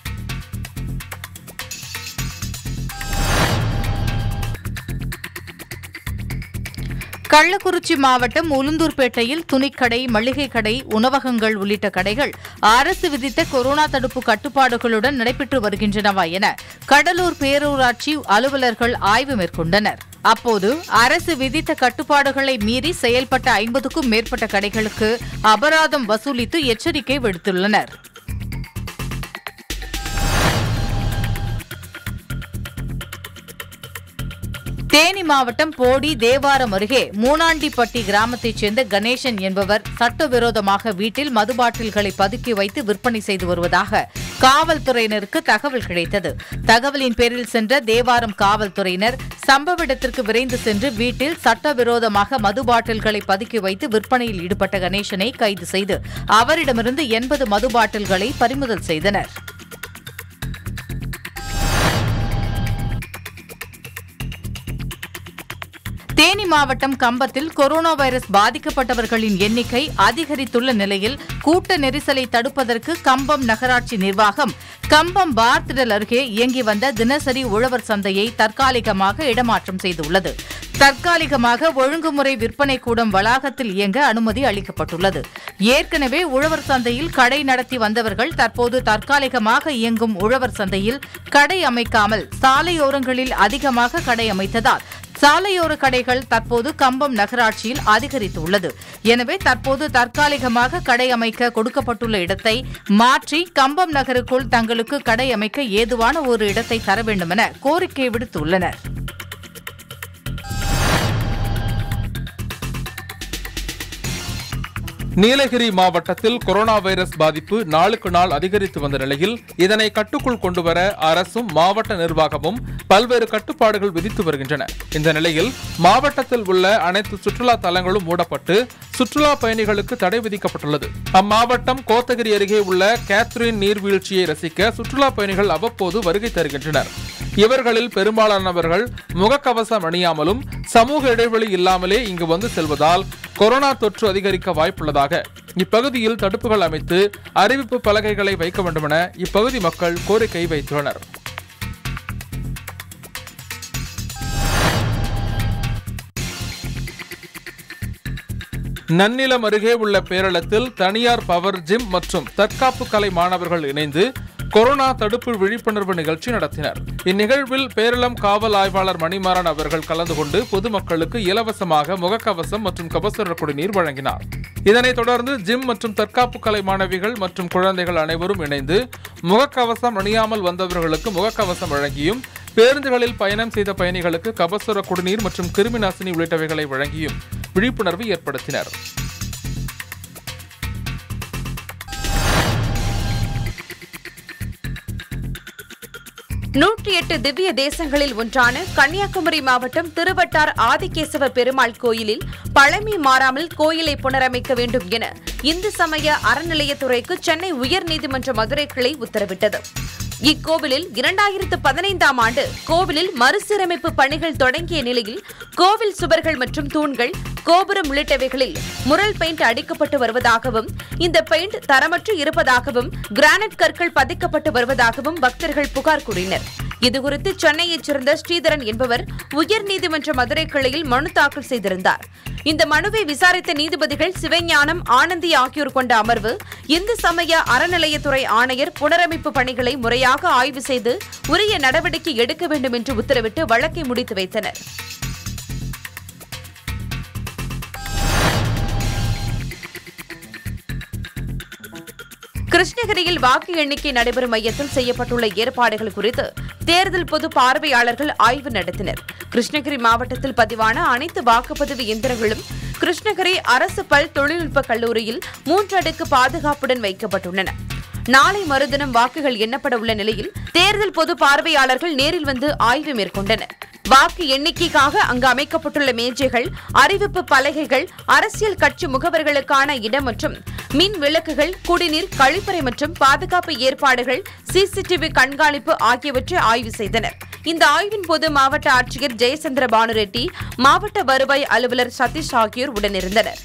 கள்ளக்குறிச்சி மாவட்டம் உளுந்தூர்பேட்டையில் துணிக்கடை மளிகை கடை உணவகங்கள் உள்ளிட்ட கடைகள் அரசு விதித்த கொரோனா தடுப்பு கட்டுப்பாடுகளுடன் நடைபெற்று வருகின்றனவா என கடலூர் பேரூராட்சி அலுவலர்கள் ஆய்வு மேற்கொண்டனர் அப்போது அரசு விதித்த கட்டுப்பாடுகளை மீறி செயல்பட்ட ஐம்பதுக்கும் மேற்பட்ட கடைகளுக்கு அபராதம் வசூலித்து எச்சரிக்கை விடுத்துள்ளனர் தேனி மாவட்டம் போடி தேவாரம் அருகே மூனாண்டிப்பட்டி கிராமத்தைச் சேர்ந்த கணேசன் என்பவர் சட்டவிரோதமாக வீட்டில் மது பாட்டில்களை பதுக்கி வைத்து விற்பனை செய்து வருவதாக காவல்துறையினருக்கு தகவல் கிடைத்தது தகவலின் பேரில் சென்ற தேவாரம் காவல்துறையினர் சம்பவ இடத்திற்கு விரைந்து சென்று வீட்டில் சட்டவிரோதமாக மது பாட்டில்களை பதுக்கி வைத்து விற்பனையில் ஈடுபட்ட கணேசனை கைது செய்து அவரிடமிருந்து எண்பது மது பாட்டில்களை பறிமுதல் செய்தனர் தேனி மாவட்டம் கம்பத்தில் கொரோனா வைரஸ் பாதிக்கப்பட்டவர்களின் எண்ணிக்கை அதிகரித்துள்ள நிலையில் கூட்ட நெரிசலை தடுப்பதற்கு கம்பம் நகராட்சி நிர்வாகம் கம்பம் பார் திடல் அருகே இயங்கி வந்த தினசரி உழவர் சந்தையை தற்காலிகமாக இடமாற்றம் செய்துள்ளது தற்காலிகமாக ஒழுங்குமுறை விற்பனை கூடம் வளாகத்தில் இயங்க அனுமதி அளிக்கப்பட்டுள்ளது ஏற்கனவே உழவர் சந்தையில் கடை நடத்தி வந்தவர்கள் தற்போது தற்காலிகமாக இயங்கும் உழவர் சந்தையில் கடை அமைக்காமல் சாலையோரங்களில் அதிகமாக கடை அமைத்ததால் சாலையோர கடைகள் தற்போது கம்பம் நகராட்சியில் அதிகரித்துள்ளது எனவே தற்போது தற்காலிகமாக கடை அமைக்க கொடுக்கப்பட்டுள்ள இடத்தை மாற்றி கம்பம் நகருக்குள் தங்களுக்கு கடை அமைக்க ஏதுவான ஒரு இடத்தை தர வேண்டும் என கோரிக்கை விடுத்துள்ளனர் நீலகிரி மாவட்டத்தில் கொரோனா வைரஸ் பாதிப்பு நாளுக்கு நாள் அதிகரித்து வந்த நிலையில் இதனை கட்டுக்குள் கொண்டுவர அரசும் மாவட்ட நிர்வாகமும் பல்வேறு கட்டுப்பாடுகள் விதித்து வருகின்றன இந்த நிலையில் மாவட்டத்தில் உள்ள அனைத்து சுற்றுலா தலங்களும் மூடப்பட்டு சுற்றுலா பயணிகளுக்கு தடை விதிக்கப்பட்டுள்ளது அம்மாவட்டம் கோத்தகிரி அருகே உள்ள கேத்ரின் நீர்வீழ்ச்சியை ரசிக்க சுற்றுலா பயணிகள் அவ்வப்போது வருகை தருகின்றனர் இவர்களில் பெரும்பாலானவர்கள் முகக்கவசம் அணியாமலும் சமூக இடைவெளி இல்லாமலே இங்கு வந்து செல்வதால் கொரோனா தொற்று அதிகரிக்க வாய்ப்புள்ளதாக இப்பகுதியில் தடுப்புகள் அமைத்து அறிவிப்பு பலகைகளை வைக்க வேண்டுமென இப்பகுதி மக்கள் கோரிக்கை வைத்துள்ளனர் நன்னிலம் அருகே உள்ள பேரளத்தில் தனியார் பவர் ஜிம் மற்றும் தற்காப்பு கலை மாணவர்கள் இணைந்து கொரோனா தடுப்பு விழிப்புணர்வு நிகழ்ச்சி நடத்தினர் இந்நிகழ்வில் பேரளம் காவல் ஆய்வாளர் மணிமாறன் அவர்கள் கலந்து கொண்டு பொதுமக்களுக்கு இலவசமாக முகக்கவசம் மற்றும் கபசுர குடிநீர் வழங்கினார் இதனைத் தொடர்ந்து ஜிம் மற்றும் தற்காப்பு கலை மாணவிகள் மற்றும் குழந்தைகள் அனைவரும் இணைந்து முகக்கவசம் அணியாமல் வந்தவர்களுக்கு முகக்கவசம் வழங்கியும் பேருந்துகளில் பயணம் செய்த பயணிகளுக்கு கபசுர குடிநீர் மற்றும் கிருமி நாசினி உள்ளிட்டவைகளை வழங்கியும் விழிப்புணர்வு ஏற்படுத்தினர் நூற்றி எட்டு திவ்ய தேசங்களில் ஒன்றான கன்னியாகுமரி மாவட்டம் திருவட்டார் ஆதிகேசவ பெருமாள் கோயிலில் பழமை மாறாமல் கோயிலை புனரமைக்க வேண்டும் என இந்து சமய அறநிலையத்துறைக்கு சென்னை உயர்நீதிமன்ற மதுரை கிளை உத்தரவிட்டது இக்கோவிலில் இரண்டாயிரத்து பதினைந்தாம் ஆண்டு கோவிலில் மறுசீரமைப்பு பணிகள் தொடங்கிய நிலையில் கோவில் சுவர்கள் மற்றும் தூண்கள் கோபுரம் உள்ளிட்டவைகளில் முரல் பெயிண்ட் அடிக்கப்பட்டு வருவதாகவும் இந்த பெயிண்ட் தரமற்று இருப்பதாகவும் கிரானைட் கற்கள் பதிக்கப்பட்டு வருவதாகவும் பக்தர்கள் புகார் கூறினர் இதுகுறித்து சென்னையைச் சேர்ந்த ஸ்ரீதரன் என்பவர் உயர்நீதிமன்ற மதுரை கிளையில் மனு தாக்கல் செய்திருந்தார் இந்த மனுவை விசாரித்த நீதிபதிகள் சிவஞானம் ஆனந்தி ஆகியோர் கொண்ட அமர்வு இந்து சமய அறநிலையத்துறை ஆணையர் புனரமைப்பு பணிகளை முறையாக ஆய்வு செய்து உரிய நடவடிக்கை எடுக்க வேண்டும் என்று உத்தரவிட்டு வழக்கை முடித்து வைத்தனர் கிருஷ்ணகிரியில் வாக்கு எண்ணிக்கை நடைபெறும் மையத்தில் செய்யப்பட்டுள்ள ஏற்பாடுகள் குறித்து தேர்தல் பொது பார்வையாளர்கள் ஆய்வு நடத்தினர் கிருஷ்ணகிரி மாவட்டத்தில் பதிவான அனைத்து வாக்குப்பதிவு இயந்திரங்களும் கிருஷ்ணகிரி அரசு பல் தொழில்நுட்ப கல்லூரியில் மூன்று அடுக்கு பாதுகாப்புடன் வைக்கப்பட்டுள்ளன நாளை மறுதினம் வாக்குகள் எண்ணப்பட உள்ள நிலையில் தேர்தல் பொது பார்வையாளர்கள் நேரில் வந்து ஆய்வு மேற்கொண்டனர் வாக்கு எண்ணிக்கைக்காக அங்கு அமைக்கப்பட்டுள்ள மேஜைகள் அறிவிப்பு பலகைகள் அரசியல் கட்சி முகவர்களுக்கான இடம் மற்றும் மின் விளக்குகள் குடிநீர் கழிப்பறை மற்றும் பாதுகாப்பு ஏற்பாடுகள் சிசிடிவி கண்காணிப்பு ஆகியவற்றை ஆய்வு செய்தனர் இந்த ஆய்வின் போது மாவட்ட ஆட்சியர் ஜெயசந்திர பானுரெட்டி மாவட்ட வருவாய் அலுவலர் சதீஷ் ஆகியோர் உடனிருந்தனர்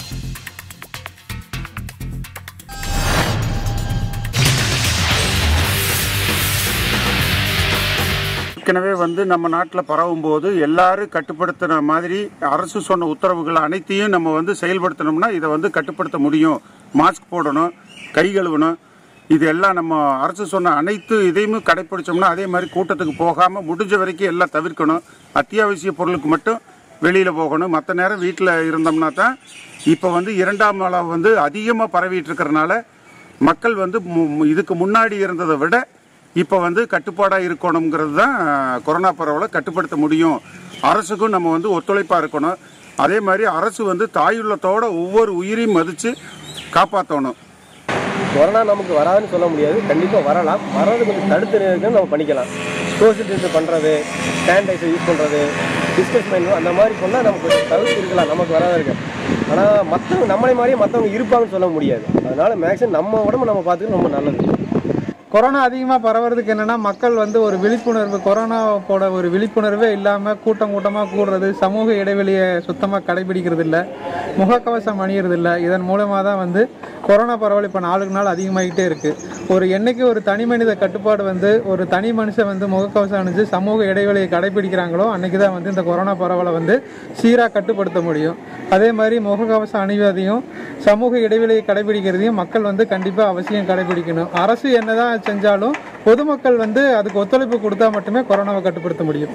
ஏற்கனவே வந்து நம்ம நாட்டில் பரவும் போது எல்லாரும் கட்டுப்படுத்தின மாதிரி அரசு சொன்ன உத்தரவுகள் அனைத்தையும் நம்ம வந்து செயல்படுத்தினோம்னா இதை வந்து கட்டுப்படுத்த முடியும் மாஸ்க் போடணும் கை கழுவணும் இது எல்லாம் நம்ம அரசு சொன்ன அனைத்து இதையுமே கடைப்பிடிச்சோம்னா அதே மாதிரி கூட்டத்துக்கு போகாமல் முடிஞ்ச வரைக்கும் எல்லாம் தவிர்க்கணும் அத்தியாவசிய பொருளுக்கு மட்டும் வெளியில் போகணும் மற்ற நேரம் வீட்டில் இருந்தோம்னா தான் இப்போ வந்து இரண்டாம் அலை வந்து அதிகமாக பரவிட்டு இருக்கிறனால மக்கள் வந்து மு- மு- இதுக்கு முன்னாடி இருந்ததை விட இப்போ வந்து கட்டுப்பாடாக இருக்கணுங்கிறது தான் கொரோனா பரவலை கட்டுப்படுத்த முடியும் அரசுக்கும் நம்ம வந்து ஒத்துழைப்பாக இருக்கணும் அதே மாதிரி அரசு வந்து தாயுள்ளத்தோட ஒவ்வொரு உயிரையும் மதித்து காப்பாற்றணும் கொரோனா நமக்கு வராதுன்னு சொல்ல முடியாது கண்டிப்பாக வரலாம் வர்றது கொஞ்சம் தடுத்து நிறுத்தம் நம்ம பண்ணிக்கலாம் சோஷியல் டிஸ்டன்ஸ் பண்ணுறது சானிடைசர் யூஸ் பண்ணுறது டிஸ்கஸ் பண்ணணும் அந்த மாதிரி சொன்னால் நமக்கு கொஞ்சம் தவிர்த்து இருக்கலாம் நமக்கு வராத இருக்கு ஆனால் மற்றவங்க நம்மளை மாதிரியே மற்றவங்க இருப்பாங்கன்னு சொல்ல முடியாது அதனால மேக்ஸிமம் நம்ம உடம்பு நம்ம பார்த்துக்கிறது ரொம்ப நல்லது கொரோனா அதிகமாக பரவுறதுக்கு என்னன்னா மக்கள் வந்து ஒரு விழிப்புணர்வு கொரோனாவோட ஒரு விழிப்புணர்வே இல்லாமல் கூட்டம் கூட்டமாக கூடுறது சமூக இடைவெளியை சுத்தமாக கடைபிடிக்கிறது இல்லை முகக்கவசம் அணியறது இல்லை இதன் மூலமாக தான் வந்து கொரோனா பரவல் இப்போ நாளுக்கு நாள் அதிகமாகிட்டே இருக்குது ஒரு என்னைக்கு ஒரு தனி மனித கட்டுப்பாடு வந்து ஒரு தனி மனுஷன் வந்து முகக்கவசம் அணிஞ்சு சமூக இடைவெளியை கடைபிடிக்கிறாங்களோ அன்னைக்கு தான் வந்து இந்த கொரோனா பரவலை வந்து சீராக கட்டுப்படுத்த முடியும் அதே மாதிரி முகக்கவசம் அணிவதையும் சமூக இடைவெளியை கடைபிடிக்கிறதையும் மக்கள் வந்து கண்டிப்பாக அவசியம் கடைபிடிக்கணும் அரசு என்னதான் செஞ்சாலும் பொதுமக்கள் வந்து அதுக்கு ஒத்துழைப்பு கொடுத்தா மட்டுமே கொரோனாவை கட்டுப்படுத்த முடியும்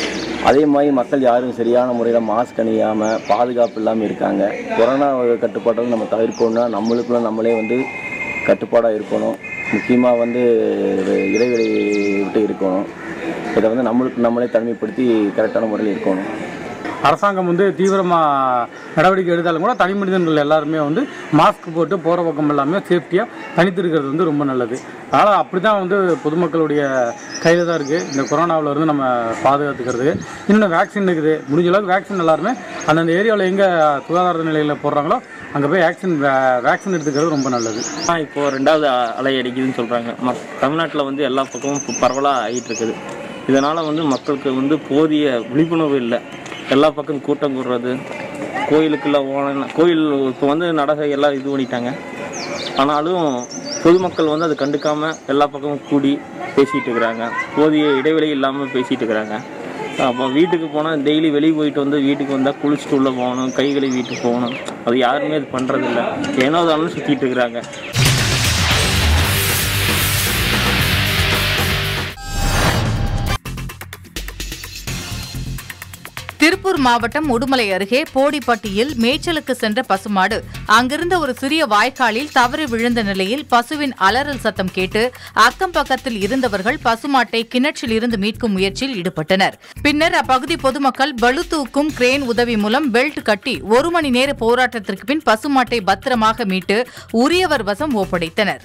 அதே மாதிரி மக்கள் யாரும் சரியான முறையில் மாஸ்க் அணியாமல் பாதுகாப்பு இல்லாமல் இருக்காங்க கொரோனா கட்டுப்பாட்டை நம்ம தவிர்க்கணும்னா நம்மளுக்குள்ள நம்மளே வந்து கட்டுப்பாடாக இருக்கணும் முக்கியமாக வந்து ஒரு இடைவெளி விட்டு இருக்கணும் இதை வந்து நம்மளுக்கு நம்மளே தனிமைப்படுத்தி கரெக்டான முறையில் இருக்கணும் அரசாங்கம் வந்து தீவிரமாக நடவடிக்கை எடுத்தாலும் கூட தனி மனிதர்கள் எல்லாருமே வந்து மாஸ்க் போட்டு போகிற பக்கம் எல்லாமே சேஃப்டியாக தனித்து இருக்கிறது வந்து ரொம்ப நல்லது அதனால் அப்படி தான் வந்து பொதுமக்களுடைய கையில் தான் இருக்குது இந்த கொரோனாவில் இருந்து நம்ம பாதுகாத்துக்கிறது இன்னும் வேக்சின் இருக்குது முடிஞ்ச அளவுக்கு வேக்சின் எல்லாருமே அந்தந்த ஏரியாவில் எங்கே சுகாதார நிலையில் போடுறாங்களோ அங்கே போய் வேக்சின் வேக்சின் எடுத்துக்கிறது ரொம்ப நல்லது ஆ இப்போ ரெண்டாவது அ- அலை அடிக்குதுன்னு சொல்கிறாங்க மக் தமிழ்நாட்டில் வந்து எல்லா பக்கமும் இப்போ பரவலாக ஆகிட்டு இருக்குது இதனால் வந்து மக்களுக்கு வந்து போதிய விழிப்புணர்வு இல்லை எல்லா பக்கம் கூட்டம் கூடுறது கோயிலுக்குள்ள ஓன கோயில் இப்போ வந்து நடகை எல்லாம் இது பண்ணிட்டாங்க ஆனாலும் பொதுமக்கள் வந்து அதை கண்டுக்காமல் எல்லா பக்கமும் கூடி பேசிகிட்டு இருக்கிறாங்க போதிய இடைவெளி இல்லாமல் பேசிகிட்டு இருக்கிறாங்க அப்போ வீட்டுக்கு போனால் டெய்லி வெளியே போயிட்டு வந்து வீட்டுக்கு வந்தால் குளிச்சுட்டு உள்ளே போகணும் கை கழுவி வீட்டுக்கு போகணும் அது யாருமே அது பண்ணுறதில்ல ஏனோ தானும் சுற்றிட்டு இருக்கிறாங்க திருப்பூர் மாவட்டம் உடுமலை அருகே போடிப்பட்டியில் மேய்ச்சலுக்கு சென்ற பசுமாடு அங்கிருந்த ஒரு சிறிய வாய்க்காலில் தவறி விழுந்த நிலையில் பசுவின் அலறல் சத்தம் கேட்டு அக்கம் பக்கத்தில் இருந்தவர்கள் பசுமாட்டை கிணற்றில் இருந்து மீட்கும் முயற்சியில் ஈடுபட்டனர் பின்னர் அப்பகுதி பொதுமக்கள் பளு தூக்கும் கிரேன் உதவி மூலம் பெல்ட் கட்டி ஒரு மணி நேர போராட்டத்திற்கு பின் பசுமாட்டை பத்திரமாக மீட்டு உரியவர் வசம் ஒப்படைத்தனர்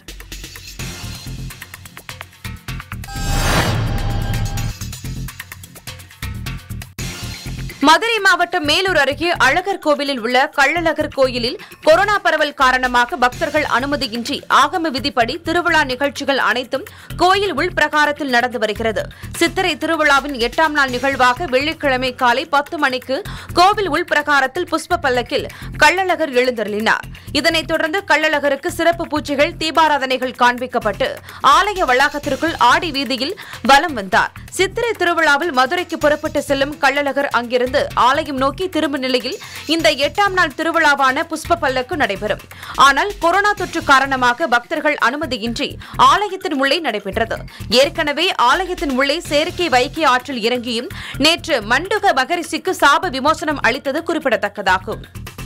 மதுரை மாவட்டம் மேலூர் அருகே அழகர் கோவிலில் உள்ள கள்ளழகர் கோயிலில் கொரோனா பரவல் காரணமாக பக்தர்கள் அனுமதியின்றி ஆகம விதிப்படி திருவிழா நிகழ்ச்சிகள் அனைத்தும் கோயில் உள்பிரகாரத்தில் நடந்து வருகிறது சித்திரை திருவிழாவின் எட்டாம் நாள் நிகழ்வாக வெள்ளிக்கிழமை காலை பத்து மணிக்கு கோவில் உள்பிரகாரத்தில் புஷ்ப பல்லக்கில் கள்ளழகர் எழுந்தருளினார் இதனைத் தொடர்ந்து கள்ளழகருக்கு சிறப்பு பூஜைகள் தீபாராதனைகள் காண்பிக்கப்பட்டு ஆலய வளாகத்திற்குள் ஆடி வீதியில் வலம் வந்தார் சித்திரை திருவிழாவில் மதுரைக்கு புறப்பட்டு செல்லும் கள்ளழகர் அங்கிருந்து ஆலயம் நோக்கி திரும்பும் நிலையில் இந்த எட்டாம் நாள் திருவிழாவான புஷ்ப பல்லக்கு நடைபெறும் ஆனால் கொரோனா தொற்று காரணமாக பக்தர்கள் அனுமதியின்றி ஆலயத்தின் உள்ளே நடைபெற்றது ஏற்கனவே ஆலயத்தின் உள்ளே செயற்கை வைகை ஆற்றில் இறங்கியும் நேற்று மண்டுக மகரிஷிக்கு சாப விமோசனம் அளித்தது குறிப்பிடத்தக்கதாகும்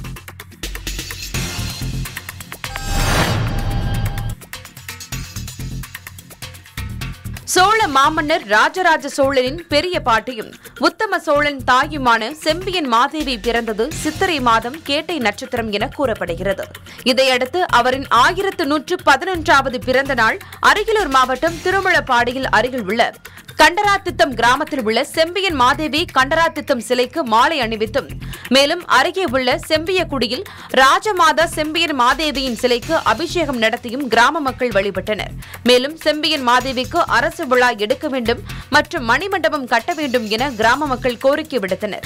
சோழ மாமன்னர் ராஜராஜ சோழனின் பெரிய பாட்டியும் உத்தம சோழன் தாயுமான செம்பியன் மாதேவி பிறந்தது சித்திரை மாதம் கேட்டை நட்சத்திரம் என கூறப்படுகிறது இதையடுத்து அவரின் ஆயிரத்து நூற்று பதினொன்றாவது பிறந்த நாள் அருகிலூர் மாவட்டம் திருமழப்பாடியில் அருகில் உள்ள கண்டராத்தித்தம் கிராமத்தில் உள்ள செம்பியன் மாதேவி கண்டராத்தித்தம் சிலைக்கு மாலை அணிவித்தும் மேலும் அருகே உள்ள செம்பியக்குடியில் ராஜமாதா செம்பியன் மாதேவியின் சிலைக்கு அபிஷேகம் நடத்தியும் கிராம மக்கள் வழிபட்டனர் மேலும் செம்பியன் மாதேவிக்கு அரசு விழா எடுக்க வேண்டும் மற்றும் மணிமண்டபம் கட்ட வேண்டும் என கிராம மக்கள் கோரிக்கை விடுத்தனர்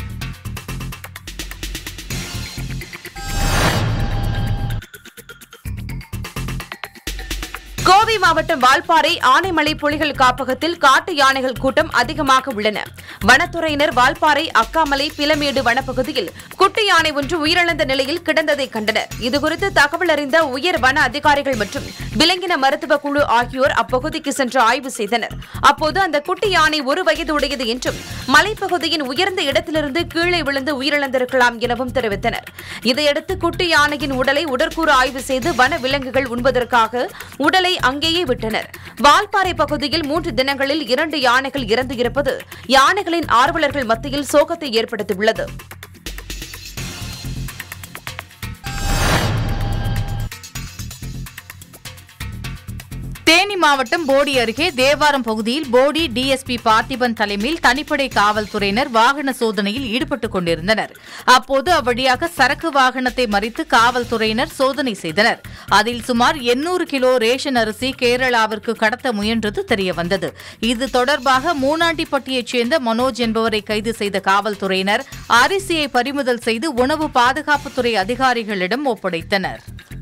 கோவை மாவட்டம் வால்பாறை ஆனைமலை புலிகள் காப்பகத்தில் காட்டு யானைகள் கூட்டம் அதிகமாக உள்ளன வனத்துறையினர் வால்பாறை அக்காமலை பிலமேடு வனப்பகுதியில் குட்டி யானை ஒன்று உயிரிழந்த நிலையில் கிடந்ததை கண்டனர் இதுகுறித்து தகவல் அறிந்த உயர் வன அதிகாரிகள் மற்றும் விலங்கின மருத்துவ குழு ஆகியோர் அப்பகுதிக்கு சென்று ஆய்வு செய்தனர் அப்போது அந்த குட்டி யானை ஒரு வயது உடையது என்றும் மலைப்பகுதியின் உயர்ந்த இடத்திலிருந்து கீழே விழுந்து உயிரிழந்திருக்கலாம் எனவும் தெரிவித்தனர் இதையடுத்து குட்டி யானையின் உடலை உடற்கூறு ஆய்வு செய்து வன விலங்குகள் உண்பதற்காக உடலை அங்கேயே விட்டனர் வால்பாறை பகுதியில் மூன்று தினங்களில் இரண்டு யானைகள் இறந்து இருப்பது யானைகளின் ஆர்வலர்கள் மத்தியில் சோகத்தை ஏற்படுத்தியுள்ளது தேனி மாவட்டம் போடி அருகே தேவாரம் பகுதியில் போடி டிஎஸ்பி பார்த்திபன் தலைமையில் தனிப்படை காவல்துறையினர் வாகன சோதனையில் ஈடுபட்டுக் கொண்டிருந்தனர் அப்போது அவ்வழியாக சரக்கு வாகனத்தை மறித்து காவல்துறையினர் சோதனை செய்தனர் அதில் சுமார் 800 கிலோ ரேஷன் அரிசி கேரளாவிற்கு கடத்த முயன்றது தெரியவந்தது இது தொடர்பாக மூனாண்டிப்பட்டியைச் சேர்ந்த மனோஜ் என்பவரை கைது செய்த காவல்துறையினர் அரிசியை பறிமுதல் செய்து உணவு பாதுகாப்புத்துறை அதிகாரிகளிடம் ஒப்படைத்தனர்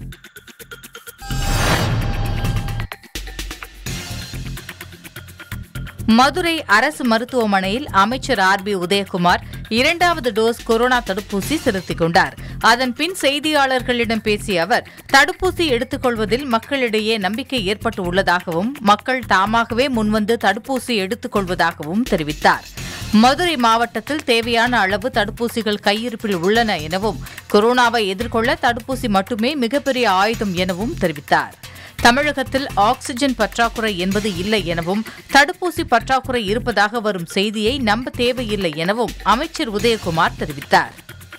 மதுரை அரசு மருத்துவமனையில் அமைச்சர் ஆர் பி உதயகுமார் இரண்டாவது டோஸ் கொரோனா தடுப்பூசி செலுத்திக் கொண்டார் அதன் பின் செய்தியாளர்களிடம் பேசிய அவர் தடுப்பூசி எடுத்துக்கொள்வதில் மக்களிடையே நம்பிக்கை ஏற்பட்டு உள்ளதாகவும் மக்கள் தாமாகவே முன்வந்து தடுப்பூசி எடுத்துக் கொள்வதாகவும் தெரிவித்தார் மதுரை மாவட்டத்தில் தேவையான அளவு தடுப்பூசிகள் கையிருப்பில் உள்ளன எனவும் கொரோனாவை எதிர்கொள்ள தடுப்பூசி மட்டுமே மிகப்பெரிய ஆயுதம் எனவும் தெரிவித்தார் தமிழகத்தில் ஆக்ஸிஜன் பற்றாக்குறை என்பது இல்லை எனவும் தடுப்பூசி பற்றாக்குறை இருப்பதாக வரும் செய்தியை நம்ப தேவையில்லை எனவும் அமைச்சர் உதயகுமார் தெரிவித்தார்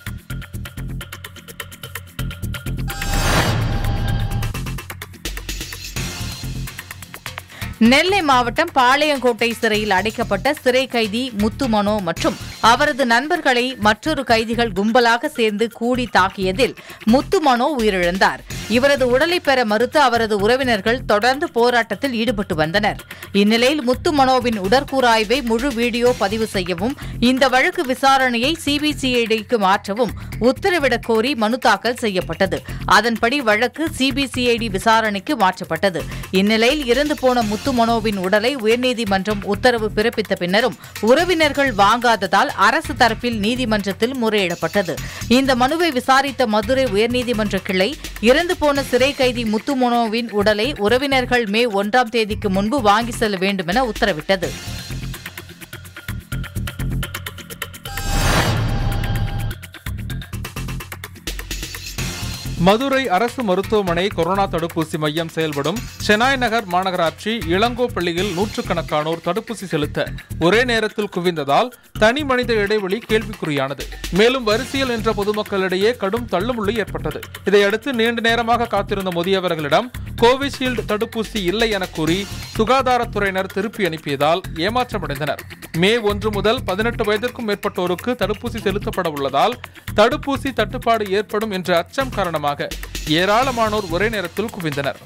நெல்லை மாவட்டம் பாளையங்கோட்டை சிறையில் அடைக்கப்பட்ட சிறை கைதி முத்து மனோ மற்றும் அவரது நண்பர்களை மற்றொரு கைதிகள் கும்பலாக சேர்ந்து கூடி தாக்கியதில் முத்து மனோ உயிரிழந்தார் இவரது உடலை பெற மறுத்து அவரது உறவினர்கள் தொடர்ந்து போராட்டத்தில் ஈடுபட்டு வந்தனர் இந்நிலையில் முத்து மனோவின் உடற்கூறாய்வை முழு வீடியோ பதிவு செய்யவும் இந்த வழக்கு விசாரணையை சிபிசிஐடிக்கு மாற்றவும் உத்தரவிடக் கோரி மனு தாக்கல் செய்யப்பட்டது அதன்படி வழக்கு சிபிசிஐடி விசாரணைக்கு மாற்றப்பட்டது இந்நிலையில் இறந்து போன முத்து மனோவின் உடலை உயர்நீதிமன்றம் உத்தரவு பிறப்பித்த பின்னரும் உறவினர்கள் வாங்காததால் அரசு தரப்பில் நீதிமன்றத்தில் முறையிடப்பட்டது இந்த மனுவை விசாரித்த மதுரை உயர்நீதிமன்ற கிளை இறந்து போன சிறை கைதி முத்து மனோவின் உடலை உறவினர்கள் மே ஒன்றாம் தேதிக்கு முன்பு வாங்கி செல்ல வேண்டும் என உத்தரவிட்டது மதுரை அரசு மருத்துவமனை கொரோனா தடுப்பூசி மையம் செயல்படும் செனாய் நகர் மாநகராட்சி இளங்கோ பள்ளியில் நூற்றுக்கணக்கானோர் தடுப்பூசி செலுத்த ஒரே நேரத்தில் குவிந்ததால் தனி மனித இடைவெளி கேள்விக்குறியானது மேலும் வரிசையில் நின்ற பொதுமக்களிடையே கடும் தள்ளுமுள்ளு ஏற்பட்டது இதையடுத்து நீண்ட நேரமாக காத்திருந்த முதியவர்களிடம் கோவிஷீல்டு தடுப்பூசி இல்லை என கூறி சுகாதாரத்துறையினர் திருப்பி அனுப்பியதால் ஏமாற்றமடைந்தனர் மே ஒன்று முதல் பதினெட்டு வயதிற்கும் மேற்பட்டோருக்கு தடுப்பூசி செலுத்தப்பட உள்ளதால் தடுப்பூசி தட்டுப்பாடு ஏற்படும் என்ற அச்சம் காரணமாக ஏராளமானோர் ஒரே நேரத்தில் குவிந்தனர்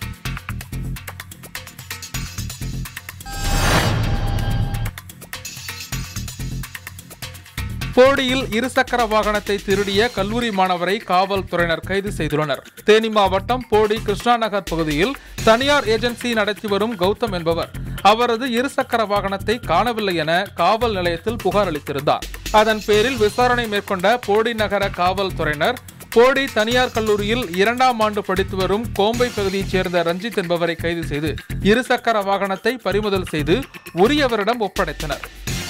போடியில் இருசக்கர வாகனத்தை திருடிய கல்லூரி மாணவரை காவல்துறையினர் கைது செய்துள்ளனர் தேனி மாவட்டம் போடி கிருஷ்ணா நகர் பகுதியில் தனியார் ஏஜென்சி நடத்தி வரும் கௌதம் என்பவர் அவரது இருசக்கர வாகனத்தை காணவில்லை என காவல் நிலையத்தில் புகார் அளித்திருந்தார் அதன் பேரில் விசாரணை மேற்கொண்ட போடி நகர காவல்துறையினர் போடி தனியார் கல்லூரியில் இரண்டாம் ஆண்டு படித்து வரும் கோம்பை பகுதியைச் சேர்ந்த ரஞ்சித் என்பவரை கைது செய்து இருசக்கர வாகனத்தை பறிமுதல் செய்து உரியவரிடம் ஒப்படைத்தனர்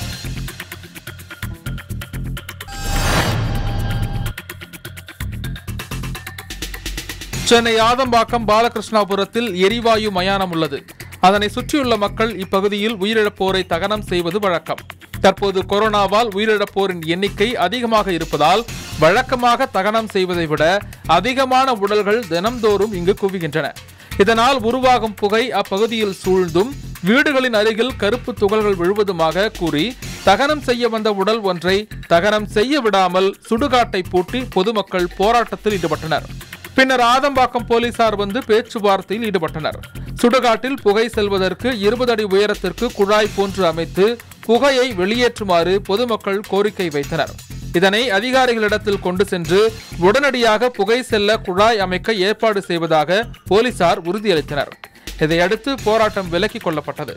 சென்னை ஆதம்பாக்கம் பாலகிருஷ்ணாபுரத்தில் எரிவாயு மயானம் உள்ளது அதனை சுற்றியுள்ள மக்கள் இப்பகுதியில் உயிரிழப்போரை தகனம் செய்வது வழக்கம் தற்போது கொரோனாவால் உயிரிழப்போரின் எண்ணிக்கை அதிகமாக இருப்பதால் வழக்கமாக தகனம் செய்வதை விட அதிகமான உடல்கள் தினம்தோறும் இங்கு குவிகின்றன இதனால் உருவாகும் புகை அப்பகுதியில் சூழ்ந்தும் வீடுகளின் அருகில் கருப்பு துகள்கள் விழுவதுமாக கூறி தகனம் செய்ய வந்த உடல் ஒன்றை தகனம் செய்ய விடாமல் சுடுகாட்டை பூட்டி பொதுமக்கள் போராட்டத்தில் ஈடுபட்டனர் பின்னர் ஆதம்பாக்கம் போலீசார் வந்து பேச்சுவார்த்தையில் ஈடுபட்டனர் சுடுகாட்டில் புகை செல்வதற்கு இருபது அடி உயரத்திற்கு குழாய் போன்று அமைத்து புகையை வெளியேற்றுமாறு பொதுமக்கள் கோரிக்கை வைத்தனர் இதனை அதிகாரிகளிடத்தில் கொண்டு சென்று உடனடியாக புகை செல்ல குழாய் அமைக்க ஏற்பாடு செய்வதாக போலீசார் உறுதியளித்தனர் இதையடுத்து போராட்டம் விலக்கிக் கொள்ளப்பட்டது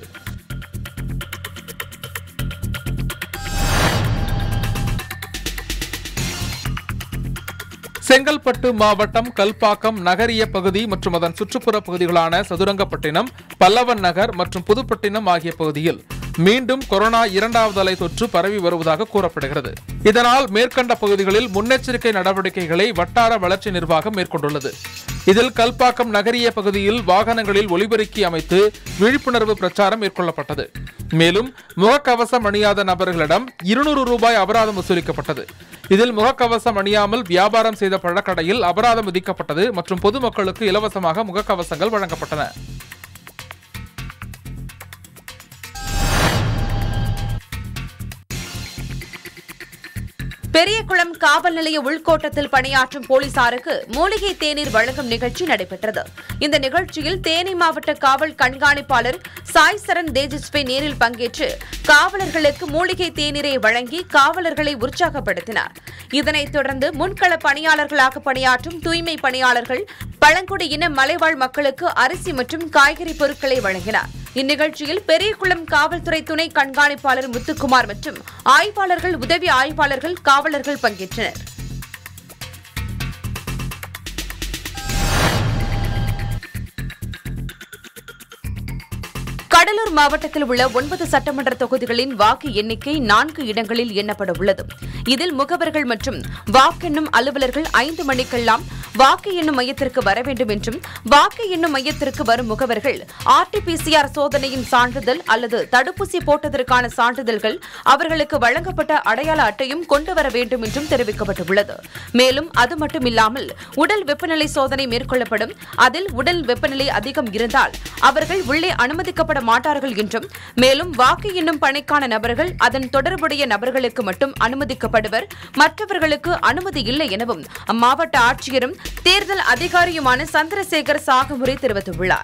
செங்கல்பட்டு மாவட்டம் கல்பாக்கம் நகரிய பகுதி மற்றும் அதன் சுற்றுப்புற பகுதிகளான சதுரங்கப்பட்டினம் பல்லவன் நகர் மற்றும் புதுப்பட்டினம் ஆகிய பகுதியில் மீண்டும் கொரோனா இரண்டாவது அலை தொற்று பரவி வருவதாக கூறப்படுகிறது இதனால் மேற்கண்ட பகுதிகளில் முன்னெச்சரிக்கை நடவடிக்கைகளை வட்டார வளர்ச்சி நிர்வாகம் மேற்கொண்டுள்ளது இதில் கல்பாக்கம் நகரிய பகுதியில் வாகனங்களில் ஒலிபெருக்கி அமைத்து விழிப்புணர்வு பிரச்சாரம் மேற்கொள்ளப்பட்டது மேலும் முகக்கவசம் அணியாத நபர்களிடம் இருநூறு ரூபாய் அபராதம் வசூலிக்கப்பட்டது இதில் முகக்கவசம் அணியாமல் வியாபாரம் செய்த பழக்கடையில் அபராதம் விதிக்கப்பட்டது மற்றும் பொதுமக்களுக்கு இலவசமாக முகக்கவசங்கள் வழங்கப்பட்டன பெரியகுளம் காவல் நிலைய உள்கோட்டத்தில் பணியாற்றும் போலீசாருக்கு மூலிகை தேநீர் வழங்கும் நிகழ்ச்சி நடைபெற்றது இந்த நிகழ்ச்சியில் தேனி மாவட்ட காவல் கண்காணிப்பாளர் சாய் சரண் தேஜஸ்வி நேரில் பங்கேற்று காவலர்களுக்கு மூலிகை தேநீரை வழங்கி காவலர்களை உற்சாகப்படுத்தினார் இதனைத் தொடர்ந்து முன்கள பணியாளர்களாக பணியாற்றும் தூய்மை பணியாளர்கள் பழங்குடி இன மலைவாழ் மக்களுக்கு அரிசி மற்றும் காய்கறி பொருட்களை வழங்கினார் இந்நிகழ்ச்சியில் பெரியகுளம் காவல்துறை துணை கண்காணிப்பாளர் முத்துக்குமார் மற்றும் ஆய்வாளர்கள் உதவி ஆய்வாளர்கள் காவலர்கள் பங்கேற்றனர் கடலூர் மாவட்டத்தில் உள்ள ஒன்பது சட்டமன்ற தொகுதிகளின் வாக்கு எண்ணிக்கை நான்கு இடங்களில் எண்ணப்பட உள்ளது இதில் முகவர்கள் மற்றும் வாக்கெண்ணும் அலுவலர்கள் ஐந்து மணிக்கெல்லாம் வாக்கு எண்ணும் மையத்திற்கு வர வேண்டும் என்றும் வாக்கு எண்ணும் மையத்திற்கு வரும் முகவர்கள் ஆர்டிபிசிஆர் சோதனையின் சான்றிதழ் அல்லது தடுப்பூசி போட்டதற்கான சான்றிதழ்கள் அவர்களுக்கு வழங்கப்பட்ட அடையாள அட்டையும் கொண்டு வர வேண்டும் என்றும் தெரிவிக்கப்பட்டுள்ளது மேலும் அது மட்டுமில்லாமல் உடல் வெப்பநிலை சோதனை மேற்கொள்ளப்படும் அதில் உடல் வெப்பநிலை அதிகம் இருந்தால் அவர்கள் உள்ளே அனுமதிக்கப்பட மாட்டார்கள் என்றும் மேலும் வாக்கு எண்ணும் பணிக்கான நபர்கள் அதன் தொடர்புடைய நபர்களுக்கு மட்டும் அனுமதிக்கப்படுவர் மற்றவர்களுக்கு அனுமதி இல்லை எனவும் அம்மாவட்ட ஆட்சியரும் தேர்தல் அதிகாரியுமான சந்திரசேகர் சாகமுறை தெரிவித்துள்ளார்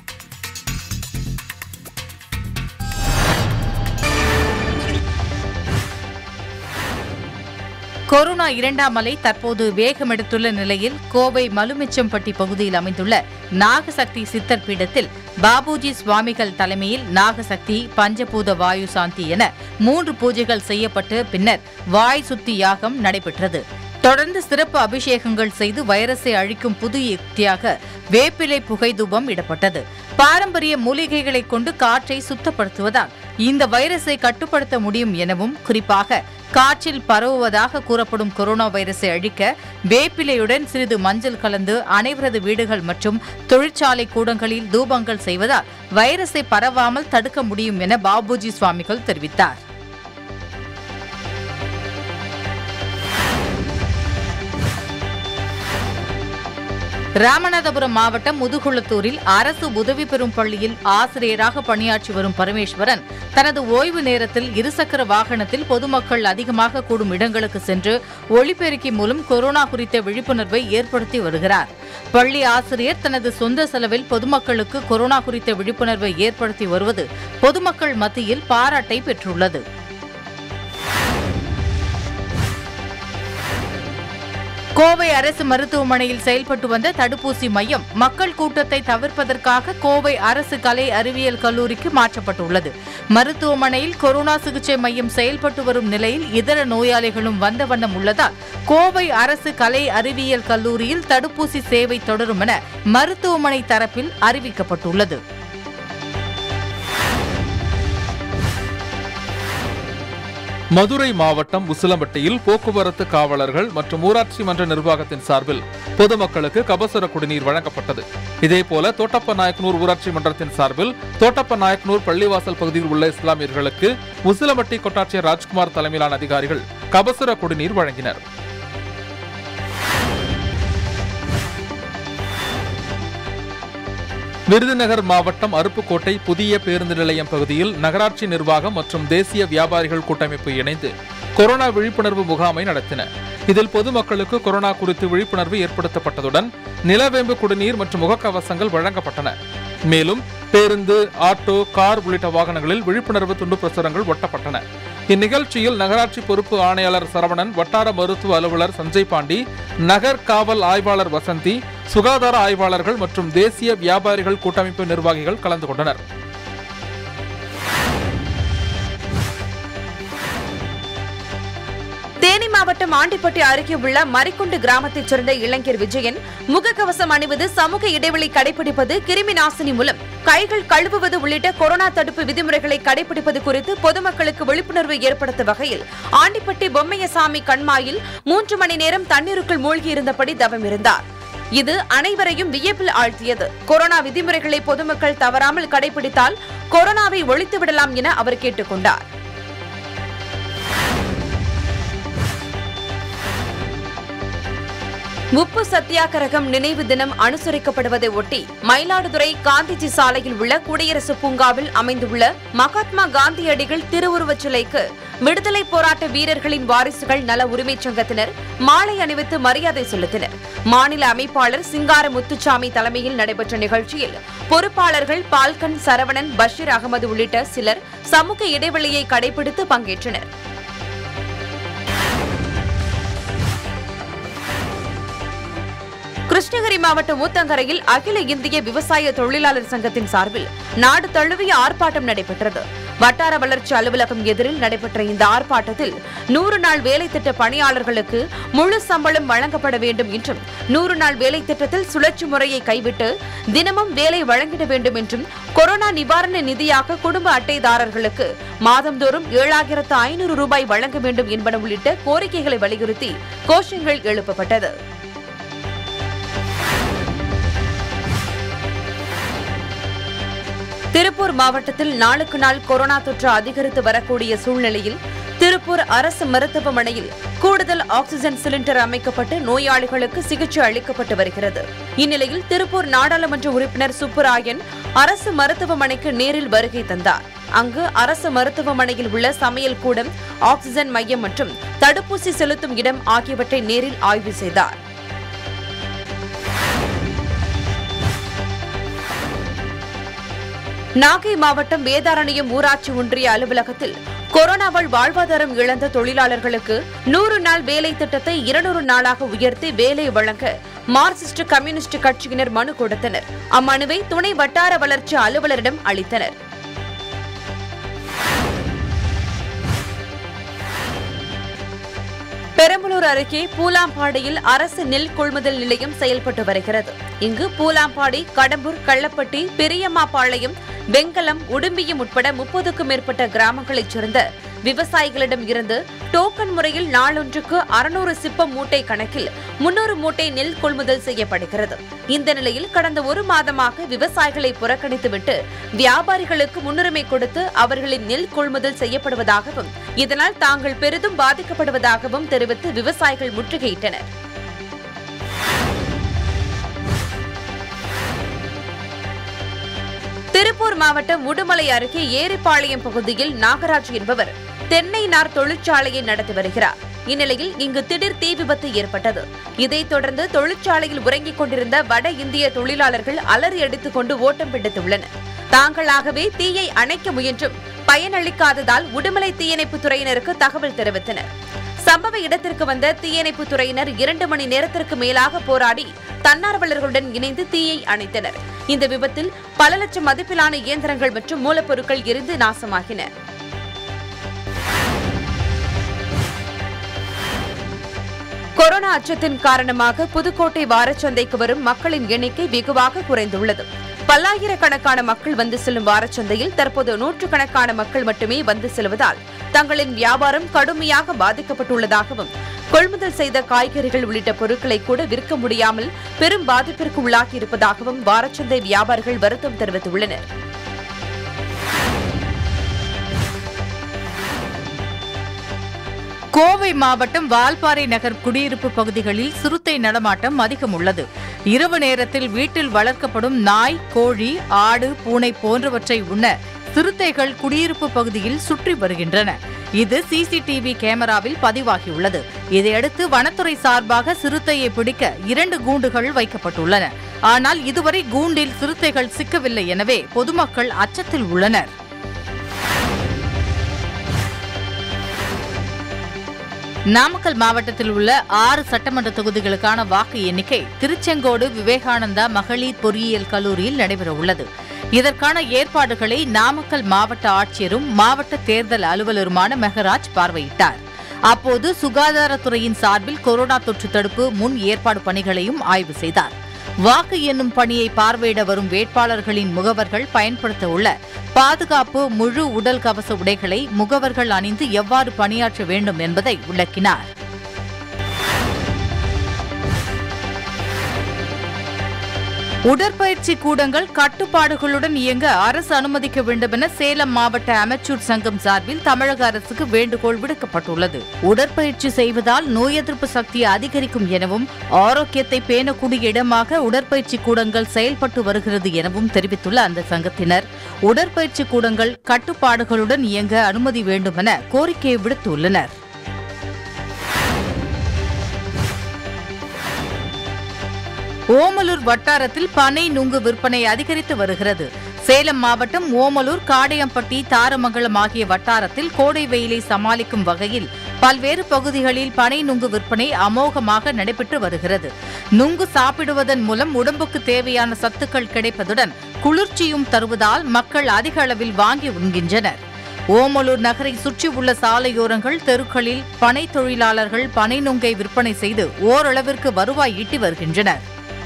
கொரோனா இரண்டாம் அலை தற்போது வேகமெடுத்துள்ள நிலையில் கோவை மலுமிச்சம்பட்டி பகுதியில் அமைந்துள்ள நாகசக்தி சித்தர் பீடத்தில் பாபுஜி சுவாமிகள் தலைமையில் நாகசக்தி பஞ்சபூத வாயு சாந்தி என மூன்று பூஜைகள் செய்யப்பட்டு பின்னர் வாய் சுத்தி யாகம் நடைபெற்றது தொடர்ந்து சிறப்பு அபிஷேகங்கள் செய்து வைரஸை அழிக்கும் புது யுக்தியாக வேப்பிலை புகைதூபம் இடப்பட்டது பாரம்பரிய மூலிகைகளை கொண்டு காற்றை சுத்தப்படுத்துவதால் இந்த வைரஸை கட்டுப்படுத்த முடியும் எனவும் குறிப்பாக காற்றில் பரவுவதாக கூறப்படும் கொரோனா வைரஸை அழிக்க வேப்பிலையுடன் சிறிது மஞ்சள் கலந்து அனைவரது வீடுகள் மற்றும் தொழிற்சாலை கூடங்களில் தூபங்கள் செய்வதால் வைரஸை பரவாமல் தடுக்க முடியும் என பாபுஜி சுவாமிகள் தெரிவித்தார் ராமநாதபுரம் மாவட்டம் முதுகுளத்தூரில் அரசு உதவி பெறும் பள்ளியில் ஆசிரியராக பணியாற்றி வரும் பரமேஸ்வரன் தனது ஓய்வு நேரத்தில் இருசக்கர வாகனத்தில் பொதுமக்கள் அதிகமாக கூடும் இடங்களுக்கு சென்று ஒளிபெருக்கி மூலம் கொரோனா குறித்த விழிப்புணர்வை ஏற்படுத்தி வருகிறார் பள்ளி ஆசிரியர் தனது சொந்த செலவில் பொதுமக்களுக்கு கொரோனா குறித்த விழிப்புணர்வை ஏற்படுத்தி வருவது பொதுமக்கள் மத்தியில் பாராட்டை பெற்றுள்ளது கோவை அரசு மருத்துவமனையில் செயல்பட்டு வந்த தடுப்பூசி மையம் மக்கள் கூட்டத்தை தவிர்ப்பதற்காக கோவை அரசு கலை அறிவியல் கல்லூரிக்கு மாற்றப்பட்டுள்ளது மருத்துவமனையில் கொரோனா சிகிச்சை மையம் செயல்பட்டு வரும் நிலையில் இதர நோயாளிகளும் வந்த வண்ணம் உள்ளதால் கோவை அரசு கலை அறிவியல் கல்லூரியில் தடுப்பூசி சேவை தொடரும் என மருத்துவமனை தரப்பில் அறிவிக்கப்பட்டுள்ளது மதுரை மாவட்டம் உசிலம்பட்டியில் போக்குவரத்து காவலர்கள் மற்றும் ஊராட்சி மன்ற நிர்வாகத்தின் சார்பில் பொதுமக்களுக்கு கபசுர குடிநீர் வழங்கப்பட்டது இதேபோல தோட்டப்ப நாயக்கனூர் ஊராட்சி மன்றத்தின் சார்பில் தோட்டப்ப நாயக்கனூர் பள்ளிவாசல் பகுதியில் உள்ள இஸ்லாமியர்களுக்கு உசிலம்பட்டி கொட்டாட்சியர் ராஜ்குமார் தலைமையிலான அதிகாரிகள் கபசுர குடிநீர் வழங்கினர் விருதுநகர் மாவட்டம் அருப்புக்கோட்டை புதிய பேருந்து நிலையம் பகுதியில் நகராட்சி நிர்வாகம் மற்றும் தேசிய வியாபாரிகள் கூட்டமைப்பு இணைந்து கொரோனா விழிப்புணர்வு முகாமை நடத்தின இதில் பொதுமக்களுக்கு கொரோனா குறித்து விழிப்புணர்வு ஏற்படுத்தப்பட்டதுடன் நிலவேம்பு குடிநீர் மற்றும் முகக்கவசங்கள் வழங்கப்பட்டன மேலும் பேருந்து ஆட்டோ கார் உள்ளிட்ட வாகனங்களில் விழிப்புணர்வு துண்டு பிரசுரங்கள் ஒட்டப்பட்டன இந்நிகழ்ச்சியில் நகராட்சி பொறுப்பு ஆணையாளர் சரவணன் வட்டார மருத்துவ அலுவலர் சஞ்சய் பாண்டி நகர் காவல் ஆய்வாளர் வசந்தி சுகாதார ஆய்வாளர்கள் மற்றும் தேசிய வியாபாரிகள் கூட்டமைப்பு நிர்வாகிகள் கலந்து கொண்டனர் தேனி மாவட்டம் ஆண்டிப்பட்டி அருகே உள்ள மரிக்குண்டு கிராமத்தைச் சேர்ந்த இளைஞர் விஜயன் முகக்கவசம் அணிவது சமூக இடைவெளி கடைபிடிப்பது கிருமி நாசினி மூலம் கைகள் கழுவுவது உள்ளிட்ட கொரோனா தடுப்பு விதிமுறைகளை கடைபிடிப்பது குறித்து பொதுமக்களுக்கு விழிப்புணர்வு ஏற்படுத்தும் வகையில் ஆண்டிப்பட்டி பொம்மையசாமி கண்மாயில் மூன்று மணி நேரம் தண்ணீருக்குள் மூழ்கி இருந்தபடி தவம் இருந்தார் இது அனைவரையும் வியப்பில் ஆழ்த்தியது கொரோனா விதிமுறைகளை பொதுமக்கள் தவறாமல் கடைபிடித்தால் கொரோனாவை ஒழித்து விடலாம் என அவர் கேட்டுக் கொண்டார் உப்பு சத்தியாகிரகம் நினைவு தினம் அனுசரிக்கப்படுவதை ஒட்டி மயிலாடுதுறை காந்திஜி சாலையில் உள்ள குடியரசு பூங்காவில் அமைந்துள்ள மகாத்மா காந்தியடிகள் திருவுருவச் சிலைக்கு விடுதலை போராட்ட வீரர்களின் வாரிசுகள் நல உரிமைச் சங்கத்தினர் மாலை அணிவித்து மரியாதை செலுத்தினர் மாநில அமைப்பாளர் சிங்கார முத்துச்சாமி தலைமையில் நடைபெற்ற நிகழ்ச்சியில் பொறுப்பாளர்கள் பால்கன் சரவணன் பஷீர் அகமது உள்ளிட்ட சிலர் சமூக இடைவெளியை கடைபிடித்து பங்கேற்றனர் கிருஷ்ணகிரி மாவட்டம் ஊத்தங்கரையில் அகில இந்திய விவசாய தொழிலாளர் சங்கத்தின் சார்பில் நாடு தழுவிய ஆர்ப்பாட்டம் நடைபெற்றது வட்டார வளர்ச்சி அலுவலகம் எதிரில் நடைபெற்ற இந்த ஆர்ப்பாட்டத்தில் நூறு நாள் வேலை திட்ட பணியாளர்களுக்கு முழு சம்பளம் வழங்கப்பட வேண்டும் என்றும் நூறு நாள் வேலை திட்டத்தில் சுழற்சி முறையை கைவிட்டு தினமும் வேலை வழங்கிட வேண்டும் என்றும் கொரோனா நிவாரண நிதியாக குடும்ப அட்டைதாரர்களுக்கு மாதந்தோறும் ஏழாயிரத்து ஐநூறு ரூபாய் வழங்க வேண்டும் என்பன உள்ளிட்ட கோரிக்கைகளை வலியுறுத்தி கோஷங்கள் எழுப்பப்பட்டது திருப்பூர் மாவட்டத்தில் நாளுக்கு நாள் கொரோனா தொற்று அதிகரித்து வரக்கூடிய சூழ்நிலையில் திருப்பூர் அரசு மருத்துவமனையில் கூடுதல் ஆக்ஸிஜன் சிலிண்டர் அமைக்கப்பட்டு நோயாளிகளுக்கு சிகிச்சை அளிக்கப்பட்டு வருகிறது இந்நிலையில் திருப்பூர் நாடாளுமன்ற உறுப்பினர் சுப்புராயன் அரசு மருத்துவமனைக்கு நேரில் வருகை தந்தார் அங்கு அரசு மருத்துவமனையில் உள்ள சமையல் கூடம் ஆக்ஸிஜன் மையம் மற்றும் தடுப்பூசி செலுத்தும் இடம் ஆகியவற்றை நேரில் ஆய்வு செய்தார் நாகை மாவட்டம் வேதாரண்யம் ஊராட்சி ஒன்றிய அலுவலகத்தில் கொரோனாவால் வாழ்வாதாரம் இழந்த தொழிலாளர்களுக்கு நூறு நாள் வேலை திட்டத்தை இருநூறு நாளாக உயர்த்தி வேலை வழங்க மார்க்சிஸ்ட் கம்யூனிஸ்ட் கட்சியினர் மனு கொடுத்தனர் அம்மனுவை துணை வட்டார வளர்ச்சி அலுவலரிடம் அளித்தனர் பெரம்பலூர் ஓமலூர் அருகே பூலாம்பாடியில் அரசு நெல் கொள்முதல் நிலையம் செயல்பட்டு வருகிறது இங்கு பூலாம்பாடி கடம்பூர் கள்ளப்பட்டி பெரியம்மாபாளையம் வெங்கலம் உடும்பியம் உட்பட முப்பதுக்கும் மேற்பட்ட கிராமங்களைச் சேர்ந்த விவசாயிகளிடம் இருந்து டோக்கன் முறையில் நாளொன்றுக்கு அறுநூறு சிப்பம் மூட்டை கணக்கில் முன்னூறு மூட்டை நெல் கொள்முதல் செய்யப்படுகிறது இந்த நிலையில் கடந்த ஒரு மாதமாக விவசாயிகளை புறக்கணித்துவிட்டு வியாபாரிகளுக்கு முன்னுரிமை கொடுத்து அவர்களின் நெல் கொள்முதல் செய்யப்படுவதாகவும் இதனால் தாங்கள் பெரிதும் பாதிக்கப்படுவதாகவும் தெரிவித்து விவசாயிகள் முற்றுகையிட்டனர் திருப்பூர் மாவட்டம் உடுமலை அருகே ஏரிப்பாளையம் பகுதியில் நாகராஜ் என்பவர் தென்னை நார் தொழிற்சாலையை நடத்தி வருகிறார் இந்நிலையில் இங்கு திடீர் தீ விபத்து ஏற்பட்டது இதைத் தொடர்ந்து தொழிற்சாலையில் உறங்கிக் கொண்டிருந்த வட இந்திய தொழிலாளர்கள் அலறி அடித்துக் கொண்டு ஓட்டம் பிடித்துள்ளனர் தாங்களாகவே தீயை அணைக்க முயன்றும் பயனளிக்காததால் உடுமலை தீயணைப்பு துறையினருக்கு தகவல் தெரிவித்தனர் சம்பவ இடத்திற்கு வந்த தீயணைப்பு துறையினர் இரண்டு மணி நேரத்திற்கு மேலாக போராடி தன்னார்வலர்களுடன் இணைந்து தீயை அணைத்தனர் இந்த விபத்தில் பல லட்சம் மதிப்பிலான இயந்திரங்கள் மற்றும் மூலப்பொருட்கள் எரிந்து நாசமாகின கொரோனா அச்சத்தின் காரணமாக புதுக்கோட்டை வாரச்சந்தைக்கு வரும் மக்களின் எண்ணிக்கை வெகுவாக குறைந்துள்ளது பல்லாயிரக்கணக்கான மக்கள் வந்து செல்லும் வாரச்சந்தையில் தற்போது நூற்றுக்கணக்கான மக்கள் மட்டுமே வந்து செல்வதால் தங்களின் வியாபாரம் கடுமையாக பாதிக்கப்பட்டுள்ளதாகவும் கொள்முதல் செய்த காய்கறிகள் உள்ளிட்ட பொருட்களை கூட விற்க முடியாமல் பெரும் பாதிப்பிற்கு உள்ளாகியிருப்பதாகவும் வாரச்சந்தை வியாபாரிகள் வருத்தம் தெரிவித்துள்ளனர் கோவை மாவட்டம் வால்பாறை நகர் குடியிருப்பு பகுதிகளில் சிறுத்தை நடமாட்டம் அதிகம் உள்ளது இரவு நேரத்தில் வீட்டில் வளர்க்கப்படும் நாய் கோழி ஆடு பூனை போன்றவற்றை உண்ண சிறுத்தைகள் குடியிருப்பு பகுதியில் சுற்றி வருகின்றன இது சிசிடிவி கேமராவில் பதிவாகியுள்ளது இதையடுத்து வனத்துறை சார்பாக சிறுத்தையை பிடிக்க இரண்டு கூண்டுகள் வைக்கப்பட்டுள்ளன ஆனால் இதுவரை கூண்டில் சிறுத்தைகள் சிக்கவில்லை எனவே பொதுமக்கள் அச்சத்தில் உள்ளனர் நாமக்கல் மாவட்டத்தில் உள்ள ஆறு சட்டமன்ற தொகுதிகளுக்கான வாக்கு எண்ணிக்கை திருச்செங்கோடு விவேகானந்தா மகளிர் பொறியியல் கல்லூரியில் நடைபெறவுள்ளது இதற்கான ஏற்பாடுகளை நாமக்கல் மாவட்ட ஆட்சியரும் மாவட்ட தேர்தல் அலுவலருமான மெகராஜ் பார்வையிட்டார் அப்போது சுகாதாரத்துறையின் சார்பில் கொரோனா தொற்று தடுப்பு முன் ஏற்பாடு பணிகளையும் ஆய்வு செய்தார் வாக்கு எண்ணும் பணியை பார்வையிட வரும் வேட்பாளர்களின் முகவர்கள் பயன்படுத்த உள்ள பாதுகாப்பு முழு உடல் கவச உடைகளை முகவர்கள் அணிந்து எவ்வாறு பணியாற்ற வேண்டும் என்பதை விளக்கினார் உடற்பயிற்சி கூடங்கள் கட்டுப்பாடுகளுடன் இயங்க அரசு அனுமதிக்க வேண்டும் என சேலம் மாவட்ட அமைச்சூர் சங்கம் சார்பில் தமிழக அரசுக்கு வேண்டுகோள் விடுக்கப்பட்டுள்ளது உடற்பயிற்சி செய்வதால் நோய் எதிர்ப்பு சக்தி அதிகரிக்கும் எனவும் ஆரோக்கியத்தை பேணக்கூடிய இடமாக உடற்பயிற்சி கூடங்கள் செயல்பட்டு வருகிறது எனவும் தெரிவித்துள்ள அந்த சங்கத்தினர் உடற்பயிற்சி கூடங்கள் கட்டுப்பாடுகளுடன் இயங்க அனுமதி வேண்டும் என கோரிக்கை விடுத்துள்ளனர் ஓமலூர் வட்டாரத்தில் பனை நுங்கு விற்பனை அதிகரித்து வருகிறது சேலம் மாவட்டம் ஓமலூர் காடையம்பட்டி தாரமங்கலம் ஆகிய வட்டாரத்தில் கோடை வெயிலை சமாளிக்கும் வகையில் பல்வேறு பகுதிகளில் பனை நுங்கு விற்பனை அமோகமாக நடைபெற்று வருகிறது நுங்கு சாப்பிடுவதன் மூலம் உடம்புக்கு தேவையான சத்துக்கள் கிடைப்பதுடன் குளிர்ச்சியும் தருவதால் மக்கள் அதிக அளவில் வாங்கி உண்கின்றனர் ஓமலூர் நகரை சுற்றியுள்ள சாலையோரங்கள் தெருக்களில் பனை தொழிலாளர்கள் பனை நுங்கை விற்பனை செய்து ஓரளவிற்கு வருவாய் ஈட்டி வருகின்றனர்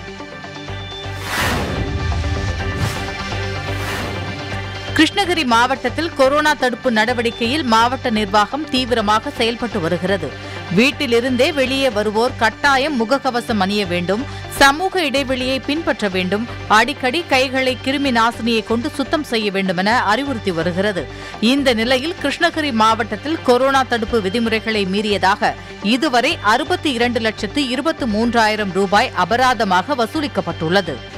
கிருஷ்ணகிரி மாவட்டத்தில் கொரோனா தடுப்பு நடவடிக்கையில் மாவட்ட நிர்வாகம் தீவிரமாக செயல்பட்டு வருகிறது வீட்டிலிருந்தே வெளியே வருவோர் கட்டாயம் முகக்கவசம் அணிய வேண்டும் சமூக இடைவெளியை பின்பற்ற வேண்டும் அடிக்கடி கைகளை கிருமி நாசினியை கொண்டு சுத்தம் செய்ய வேண்டும் என அறிவுறுத்தி வருகிறது இந்த நிலையில் கிருஷ்ணகிரி மாவட்டத்தில் கொரோனா தடுப்பு விதிமுறைகளை மீறியதாக இதுவரை அறுபத்தி இரண்டு லட்சத்து இருபத்து மூன்றாயிரம் ரூபாய் அபராதமாக வசூலிக்கப்பட்டுள்ளது